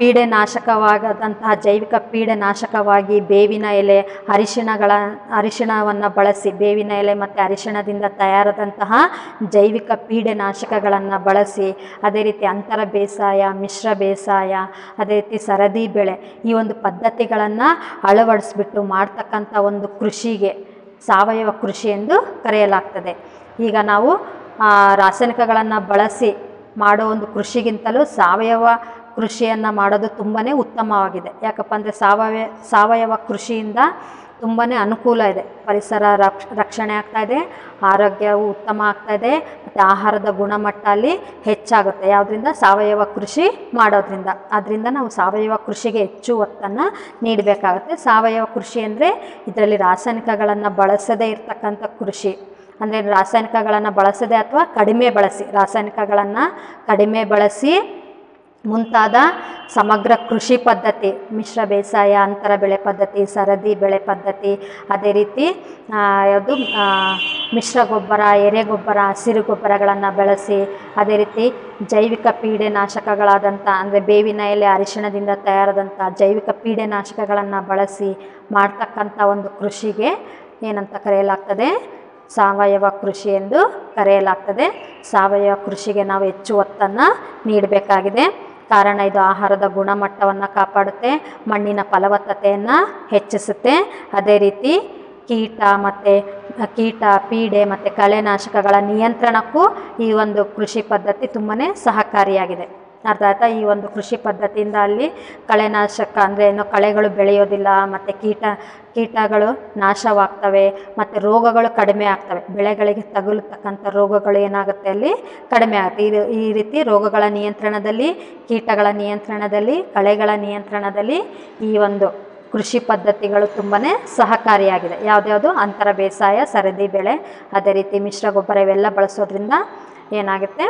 ಪೀಡೆನಾಶಕವಾಗದಂತಹ ಜೈವಿಕ ಪೀಡೆನಾಶಕವಾಗಿ ಬೇವಿನ ಎಲೆ ಅರಿಶಿಣಗಳ ಅರಿಶಿಣವನ್ನು ಬಳಸಿ ಬೇವಿನ ಎಲೆ ಮತ್ತು ಅರಿಶಿಣದಿಂದ ತಯಾರಾದಂತಹ ಜೈವಿಕ ಪೀಡೆನಾಶಕಗಳನ್ನು ಬಳಸಿ ಅದೇ ರೀತಿ ಅಂತರ ಬೇಸಾಯ ಮಿಶ್ರ ಬೇಸಾಯ ಅದೇ ರೀತಿ ಸರದಿ ಬೆಳೆ ಈ ಒಂದು ಪದ್ಧತಿಗಳನ್ನು ಅಳವಡಿಸ್ಬಿಟ್ಟು ಮಾಡ್ತಕ್ಕಂಥ ಒಂದು ಕೃಷಿಗೆ ಸಾವಯವ ಕೃಷಿ ಎಂದು ಕರೆಯಲಾಗ್ತದೆ ಈಗ ನಾವು ಆ, ರಾಸಾಯನಿಕಗಳನ್ನು ಬಳಸಿ ಮಾಡೋ ಒಂದು ಕೃಷಿಗಿಂತಲೂ ಸಾವಯವ ಕೃಷಿಯನ್ನು ಮಾಡೋದು ತುಂಬಾ ಉತ್ತಮವಾಗಿದೆ ಯಾಕಪ್ಪ ಅಂದರೆ ಸಾವಯವ ಸಾವಯವ ಕೃಷಿಯಿಂದ ತುಂಬಾ ಅನುಕೂಲ ಇದೆ ಪರಿಸರ ರಕ್ಷ ರಕ್ಷಣೆ ಆಗ್ತಾ ಇದೆ ಆರೋಗ್ಯವು ಉತ್ತಮ ಆಗ್ತಾ ಇದೆ ಮತ್ತು ಆಹಾರದ ಗುಣಮಟ್ಟ ಅಲ್ಲಿ ಹೆಚ್ಚಾಗುತ್ತೆ ಯಾವುದರಿಂದ ಸಾವಯವ ಕೃಷಿ ಮಾಡೋದ್ರಿಂದ ಅದರಿಂದ ನಾವು ಸಾವಯವ ಕೃಷಿಗೆ ಹೆಚ್ಚು ಒತ್ತನ್ನು ನೀಡಬೇಕಾಗುತ್ತೆ ಸಾವಯವ ಕೃಷಿ ಅಂದರೆ ಇದರಲ್ಲಿ ರಾಸಾಯನಿಕಗಳನ್ನು ಬಳಸದೇ ಇರತಕ್ಕಂಥ ಕೃಷಿ ಅಂದರೆ ರಾಸಾಯನಿಕಗಳನ್ನು ಬಳಸದೆ ಅಥವಾ ಕಡಿಮೆ ಬಳಸಿ ರಾಸಾಯನಿಕಗಳನ್ನು ಕಡಿಮೆ ಬಳಸಿ ಮುಂತಾದ ಸಮಗ್ರ ಕೃಷಿ ಪದ್ಧತಿ ಮಿಶ್ರ ಬೇಸಾಯ ಅಂತರ ಬೆಳೆ ಪದ್ಧತಿ ಸರದಿ ಬೆಳೆ ಪದ್ಧತಿ ಅದೇ ರೀತಿ ಆ, ಯಾವುದು ಆ, ಮಿಶ್ರ ಗೊಬ್ಬರ ಎರೆಗೊಬ್ಬರ ಹಸಿರು ಗೊಬ್ಬರಗಳನ್ನು ಬಳಸಿ ಅದೇ ರೀತಿ ಜೈವಿಕ ಪೀಡೆನಾಶಕಗಳಾದಂಥ ಅಂದರೆ ಬೇವಿನ ಎಲೆ ಅರಿಶಿಣದಿಂದ ತಯಾರಾದಂಥ ಜೈವಿಕ ಪೀಡೆನಾಶಕಗಳನ್ನು ಬಳಸಿ ಮಾಡ್ತಕ್ಕಂಥ ಒಂದು ಕೃಷಿಗೆ ಏನಂತ ಕರೆಯಲಾಗ್ತದೆ ಸಾವಯವ ಕೃಷಿ ಎಂದು ಕರೆಯಲಾಗ್ತದೆ ಸಾವಯವ ಕೃಷಿಗೆ ನಾವು ಹೆಚ್ಚು ಒತ್ತನ್ನು ನೀಡಬೇಕಾಗಿದೆ ಕಾರಣ ಇದು ಆಹಾರದ ಗುಣಮಟ್ಟವನ್ನು ಕಾಪಾಡುತ್ತೆ ಮಣ್ಣಿನ ಫಲವತ್ತತೆಯನ್ನು ಹೆಚ್ಚಿಸುತ್ತೆ ಅದೇ ರೀತಿ ಕೀಟ ಮತ್ತು ಕೀಟ ಪೀಡೆ ಮತ್ತು ಕಳೆನಾಶಕಗಳ ನಿಯಂತ್ರಣಕ್ಕೂ ಈ ಒಂದು ಕೃಷಿ ಪದ್ಧತಿ ತುಂಬಾ ಸಹಕಾರಿಯಾಗಿದೆ ಅರ್ಥ ಆಯ್ತಾ ಈ ಒಂದು ಕೃಷಿ ಪದ್ಧತಿಯಿಂದ ಅಲ್ಲಿ ಕಳೆನಾಶಕ ಅಂದರೆ ಏನು ಕಳೆಗಳು ಬೆಳೆಯೋದಿಲ್ಲ ಮತ್ತು ಕೀಟ ಕೀಟಗಳು ನಾಶವಾಗ್ತವೆ ಮತ್ತು ರೋಗಗಳು ಕಡಿಮೆ ಆಗ್ತವೆ ಬೆಳೆಗಳಿಗೆ ತಗುಲತಕ್ಕಂಥ ರೋಗಗಳು ಏನಾಗುತ್ತೆ ಅಲ್ಲಿ ಕಡಿಮೆ ಆಗುತ್ತೆ ಈ ರೀ- ಈ ರೀತಿ ರೋಗಗಳ ನಿಯಂತ್ರಣದಲ್ಲಿ ಕೀಟಗಳ ನಿಯಂತ್ರಣದಲ್ಲಿ ಕಳೆಗಳ ನಿಯಂತ್ರಣದಲ್ಲಿ ಈ ಒಂದು ಕೃಷಿ ಪದ್ಧತಿಗಳು ತುಂಬಾ ಸಹಕಾರಿಯಾಗಿದೆ ಯಾವುದ್ಯಾವುದು ಅಂತರ ಬೇಸಾಯ ಸರದಿ ಬೆಳೆ ಅದೇ ರೀತಿ ಮಿಶ್ರ ಗೊಬ್ಬರ ಇವೆಲ್ಲ ಬಳಸೋದ್ರಿಂದ ಏನಾಗುತ್ತೆ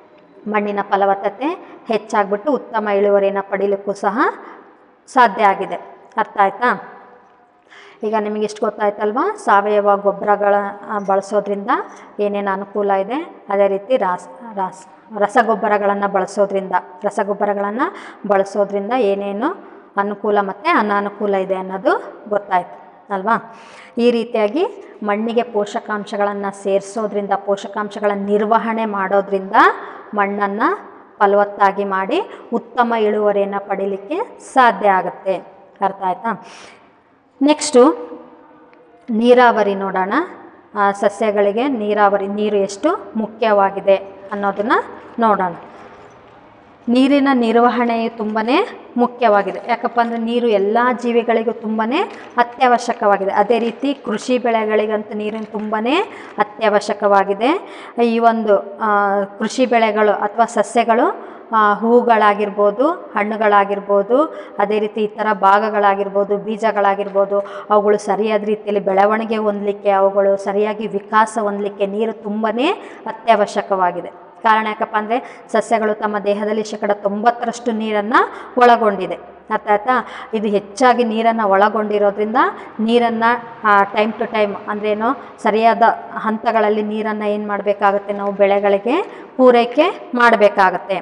ಮಣ್ಣಿನ ಫಲವತ್ತತೆ ಹೆಚ್ಚಾಗ್ಬಿಟ್ಟು ಉತ್ತಮ ಇಳುವರಿಯನ್ನು ಪಡೀಲಿಕ್ಕೂ ಸಹ ಸಾಧ್ಯ ಆಗಿದೆ ಅರ್ಥ ಆಯ್ತಾ ಈಗ ನಿಮಗೆ ಇಷ್ಟು ಗೊತ್ತಾಯ್ತಲ್ವಾ ಸಾವಯವ ಗೊಬ್ಬರಗಳ ಆ, ಬಳಸೋದ್ರಿಂದ ಏನೇನು ಅನುಕೂಲ ಇದೆ ಅದೇ ರೀತಿ ರಾಸ್ ರಾಸ್ ರಸಗೊಬ್ಬರಗಳನ್ನು ಬಳಸೋದ್ರಿಂದ ರಸಗೊಬ್ಬರಗಳನ್ನು ಬಳಸೋದ್ರಿಂದ ಏನೇನು ಅನುಕೂಲ ಮತ್ತು ಅನಾನುಕೂಲ ಇದೆ ಅನ್ನೋದು ಗೊತ್ತಾಯ್ತು ಅಲ್ವಾ ಈ ರೀತಿಯಾಗಿ ಮಣ್ಣಿಗೆ ಪೋಷಕಾಂಶಗಳನ್ನು ಸೇರಿಸೋದ್ರಿಂದ ಪೋಷಕಾಂಶಗಳ ನಿರ್ವಹಣೆ ಮಾಡೋದ್ರಿಂದ ಮಣ್ಣನ್ನು ಫಲವತ್ತಾಗಿ ಮಾಡಿ ಉತ್ತಮ ಇಳುವರಿಯನ್ನು ಪಡೀಲಿಕ್ಕೆ ಸಾಧ್ಯ ಆಗುತ್ತೆ ಅರ್ಥ ಆಯ್ತಾ ನೆಕ್ಸ್ಟು ನೀರಾವರಿ ನೋಡೋಣ ಆ, ಸಸ್ಯಗಳಿಗೆ ನೀರಾವರಿ ನೀರು ಎಷ್ಟು ಮುಖ್ಯವಾಗಿದೆ ಅನ್ನೋದನ್ನು ನೋಡೋಣ ನೀರಿನ ನಿರ್ವಹಣೆಯು ತುಂಬಾ ಮುಖ್ಯವಾಗಿದೆ ಯಾಕಪ್ಪ ಅಂದರೆ ನೀರು ಎಲ್ಲ ಜೀವಿಗಳಿಗೂ ತುಂಬಾ ಅತ್ಯವಶ್ಯಕವಾಗಿದೆ ಅದೇ ರೀತಿ ಕೃಷಿ ಬೆಳೆಗಳಿಗಂತೂ ನೀರಿನ ತುಂಬಾ ಅತ್ಯವಶ್ಯಕವಾಗಿದೆ ಈ ಒಂದು ಆ, ಕೃಷಿ ಬೆಳೆಗಳು ಅಥವಾ ಸಸ್ಯಗಳು ಆ, ಹೂಗಳಾಗಿರ್ಬೋದು ಹಣ್ಣುಗಳಾಗಿರ್ಬೋದು ಅದೇ ರೀತಿ ಇತರ ಭಾಗಗಳಾಗಿರ್ಬೋದು ಬೀಜಗಳಾಗಿರ್ಬೋದು ಅವುಗಳು ಸರಿಯಾದ ರೀತಿಯಲ್ಲಿ ಬೆಳವಣಿಗೆ ಹೊಂದಲಿಕ್ಕೆ ಅವುಗಳು ಸರಿಯಾಗಿ ವಿಕಾಸ ಹೊಂದಲಿಕ್ಕೆ ನೀರು ತುಂಬಾ ಅತ್ಯವಶ್ಯಕವಾಗಿದೆ ಕಾರಣ ಯಾಕಪ್ಪ ಅಂದರೆ ಸಸ್ಯಗಳು ತಮ್ಮ ದೇಹದಲ್ಲಿ ಶೇಕಡ ತೊಂಬತ್ತರಷ್ಟು ನೀರನ್ನು ಒಳಗೊಂಡಿದೆ ಅರ್ಥ ಆಯ್ತಾ ಇದು ಹೆಚ್ಚಾಗಿ ನೀರನ್ನು ಒಳಗೊಂಡಿರೋದ್ರಿಂದ ನೀರನ್ನು ಟೈಮ್ ಟು ಟೈಮ್ ಅಂದ್ರೇನು ಸರಿಯಾದ ಹಂತಗಳಲ್ಲಿ ನೀರನ್ನು ಏನು ಮಾಡಬೇಕಾಗುತ್ತೆ ನಾವು ಬೆಳೆಗಳಿಗೆ ಪೂರೈಕೆ ಮಾಡಬೇಕಾಗತ್ತೆ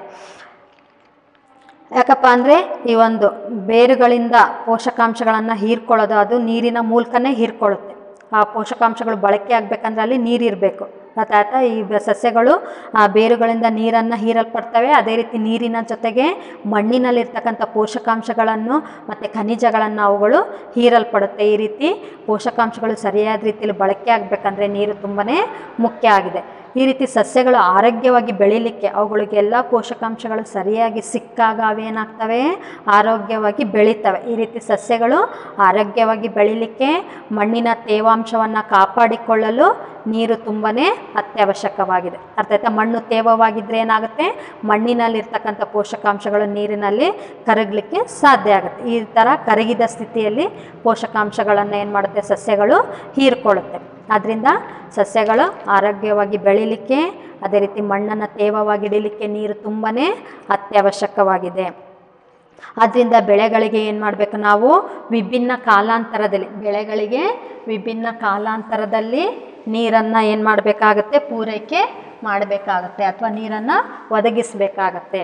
ಯಾಕಪ್ಪ ಅಂದರೆ ಈ ಒಂದು ಬೇರುಗಳಿಂದ ಪೋಷಕಾಂಶಗಳನ್ನು ಹೀರ್ಕೊಳ್ಳೋದು ಅದು ನೀರಿನ ಮೂಲಕನೇ ಹೀರ್ಕೊಳ್ಳುತ್ತೆ ಆ ಪೋಷಕಾಂಶಗಳು ಬಳಕೆ ಆಗಬೇಕಂದ್ರೆ ಅಲ್ಲಿ ನೀರಿರಬೇಕು ಗೊತ್ತಾಯ್ತಾ ಈ ಬ- ಸಸ್ಯಗಳು ಆ ಬೇರುಗಳಿಂದ ನೀರನ್ನು ಹೀರಲ್ಪಡ್ತವೆ ಅದೇ ರೀತಿ ನೀರಿನ ಜೊತೆಗೆ ಮಣ್ಣಿನಲ್ಲಿರ್ತಕ್ಕಂಥ ಪೋಷಕಾಂಶಗಳನ್ನು ಮತ್ತು ಖನಿಜಗಳನ್ನು ಅವುಗಳು ಹೀರಲ್ಪಡುತ್ತೆ ಈ ರೀತಿ ಪೋಷಕಾಂಶಗಳು ಸರಿಯಾದ ರೀತಿಯಲ್ಲಿ ಬಳಕೆ ಆಗಬೇಕಂದ್ರೆ ನೀರು ತುಂಬಾ ಮುಖ್ಯ ಆಗಿದೆ ಈ ರೀತಿ ಸಸ್ಯಗಳು ಆರೋಗ್ಯವಾಗಿ ಬೆಳೀಲಿಕ್ಕೆ ಅವುಗಳಿಗೆಲ್ಲ ಪೋಷಕಾಂಶಗಳು ಸರಿಯಾಗಿ ಸಿಕ್ಕಾಗ ಅವೇನಾಗ್ತವೆ ಆರೋಗ್ಯವಾಗಿ ಬೆಳೀತವೆ ಈ ರೀತಿ ಸಸ್ಯಗಳು ಆರೋಗ್ಯವಾಗಿ ಬೆಳೀಲಿಕ್ಕೆ ಮಣ್ಣಿನ ತೇವಾಂಶವನ್ನು ಕಾಪಾಡಿಕೊಳ್ಳಲು ನೀರು ತುಂಬಾ ಅತ್ಯವಶ್ಯಕವಾಗಿದೆ ಅರ್ಥ ಆಯ್ತಾ ಮಣ್ಣು ತೇವವಾಗಿದ್ದರೆ ಏನಾಗುತ್ತೆ ಮಣ್ಣಿನಲ್ಲಿರ್ತಕ್ಕಂಥ ಪೋಷಕಾಂಶಗಳು ನೀರಿನಲ್ಲಿ ಕರಗಲಿಕ್ಕೆ ಸಾಧ್ಯ ಆಗುತ್ತೆ ಈ ಥರ ಕರಗಿದ ಸ್ಥಿತಿಯಲ್ಲಿ ಪೋಷಕಾಂಶಗಳನ್ನು ಏನು ಮಾಡುತ್ತೆ ಸಸ್ಯಗಳು ಹೀರ್ಕೊಳ್ಳುತ್ತೆ ಆದ್ದರಿಂದ ಸಸ್ಯಗಳು ಆರೋಗ್ಯವಾಗಿ ಬೆಳೀಲಿಕ್ಕೆ ಅದೇ ರೀತಿ ಮಣ್ಣನ್ನು ತೇವವಾಗಿಡಲಿಕ್ಕೆ ನೀರು ತುಂಬಾ ಅತ್ಯವಶ್ಯಕವಾಗಿದೆ ಆದ್ದರಿಂದ ಬೆಳೆಗಳಿಗೆ ಏನು ಮಾಡಬೇಕು ನಾವು ವಿಭಿನ್ನ ಕಾಲಾಂತರದಲ್ಲಿ ಬೆಳೆಗಳಿಗೆ ವಿಭಿನ್ನ ಕಾಲಾಂತರದಲ್ಲಿ ನೀರನ್ನು ಏನು ಮಾಡಬೇಕಾಗತ್ತೆ ಪೂರೈಕೆ ಮಾಡಬೇಕಾಗತ್ತೆ ಅಥವಾ ನೀರನ್ನು ಒದಗಿಸಬೇಕಾಗತ್ತೆ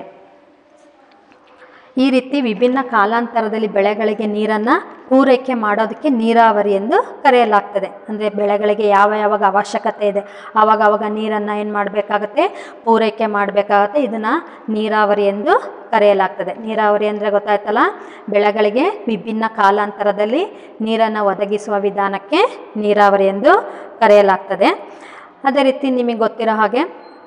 ಈ ರೀತಿ ವಿಭಿನ್ನ ಕಾಲಾಂತರದಲ್ಲಿ ಬೆಳೆಗಳಿಗೆ ನೀರನ್ನು ಪೂರೈಕೆ ಮಾಡೋದಕ್ಕೆ ನೀರಾವರಿ ಎಂದು ಕರೆಯಲಾಗ್ತದೆ ಅಂದರೆ ಬೆಳೆಗಳಿಗೆ ಯಾವ ಯಾವಾಗ ಅವಶ್ಯಕತೆ ಇದೆ ಆವಾಗ ಆವಾಗ ನೀರನ್ನು ಏನು ಮಾಡಬೇಕಾಗತ್ತೆ ಪೂರೈಕೆ ಮಾಡಬೇಕಾಗತ್ತೆ ಇದನ್ನು ನೀರಾವರಿ ಎಂದು ಕರೆಯಲಾಗ್ತದೆ ನೀರಾವರಿ ಅಂದರೆ ಗೊತ್ತಾಯ್ತಲ್ಲ ಬೆಳೆಗಳಿಗೆ ವಿಭಿನ್ನ ಕಾಲಾಂತರದಲ್ಲಿ ನೀರನ್ನು ಒದಗಿಸುವ ವಿಧಾನಕ್ಕೆ ನೀರಾವರಿ ಎಂದು ಕರೆಯಲಾಗ್ತದೆ ಅದೇ ರೀತಿ ನಿಮಗೆ ಗೊತ್ತಿರೋ ಹಾಗೆ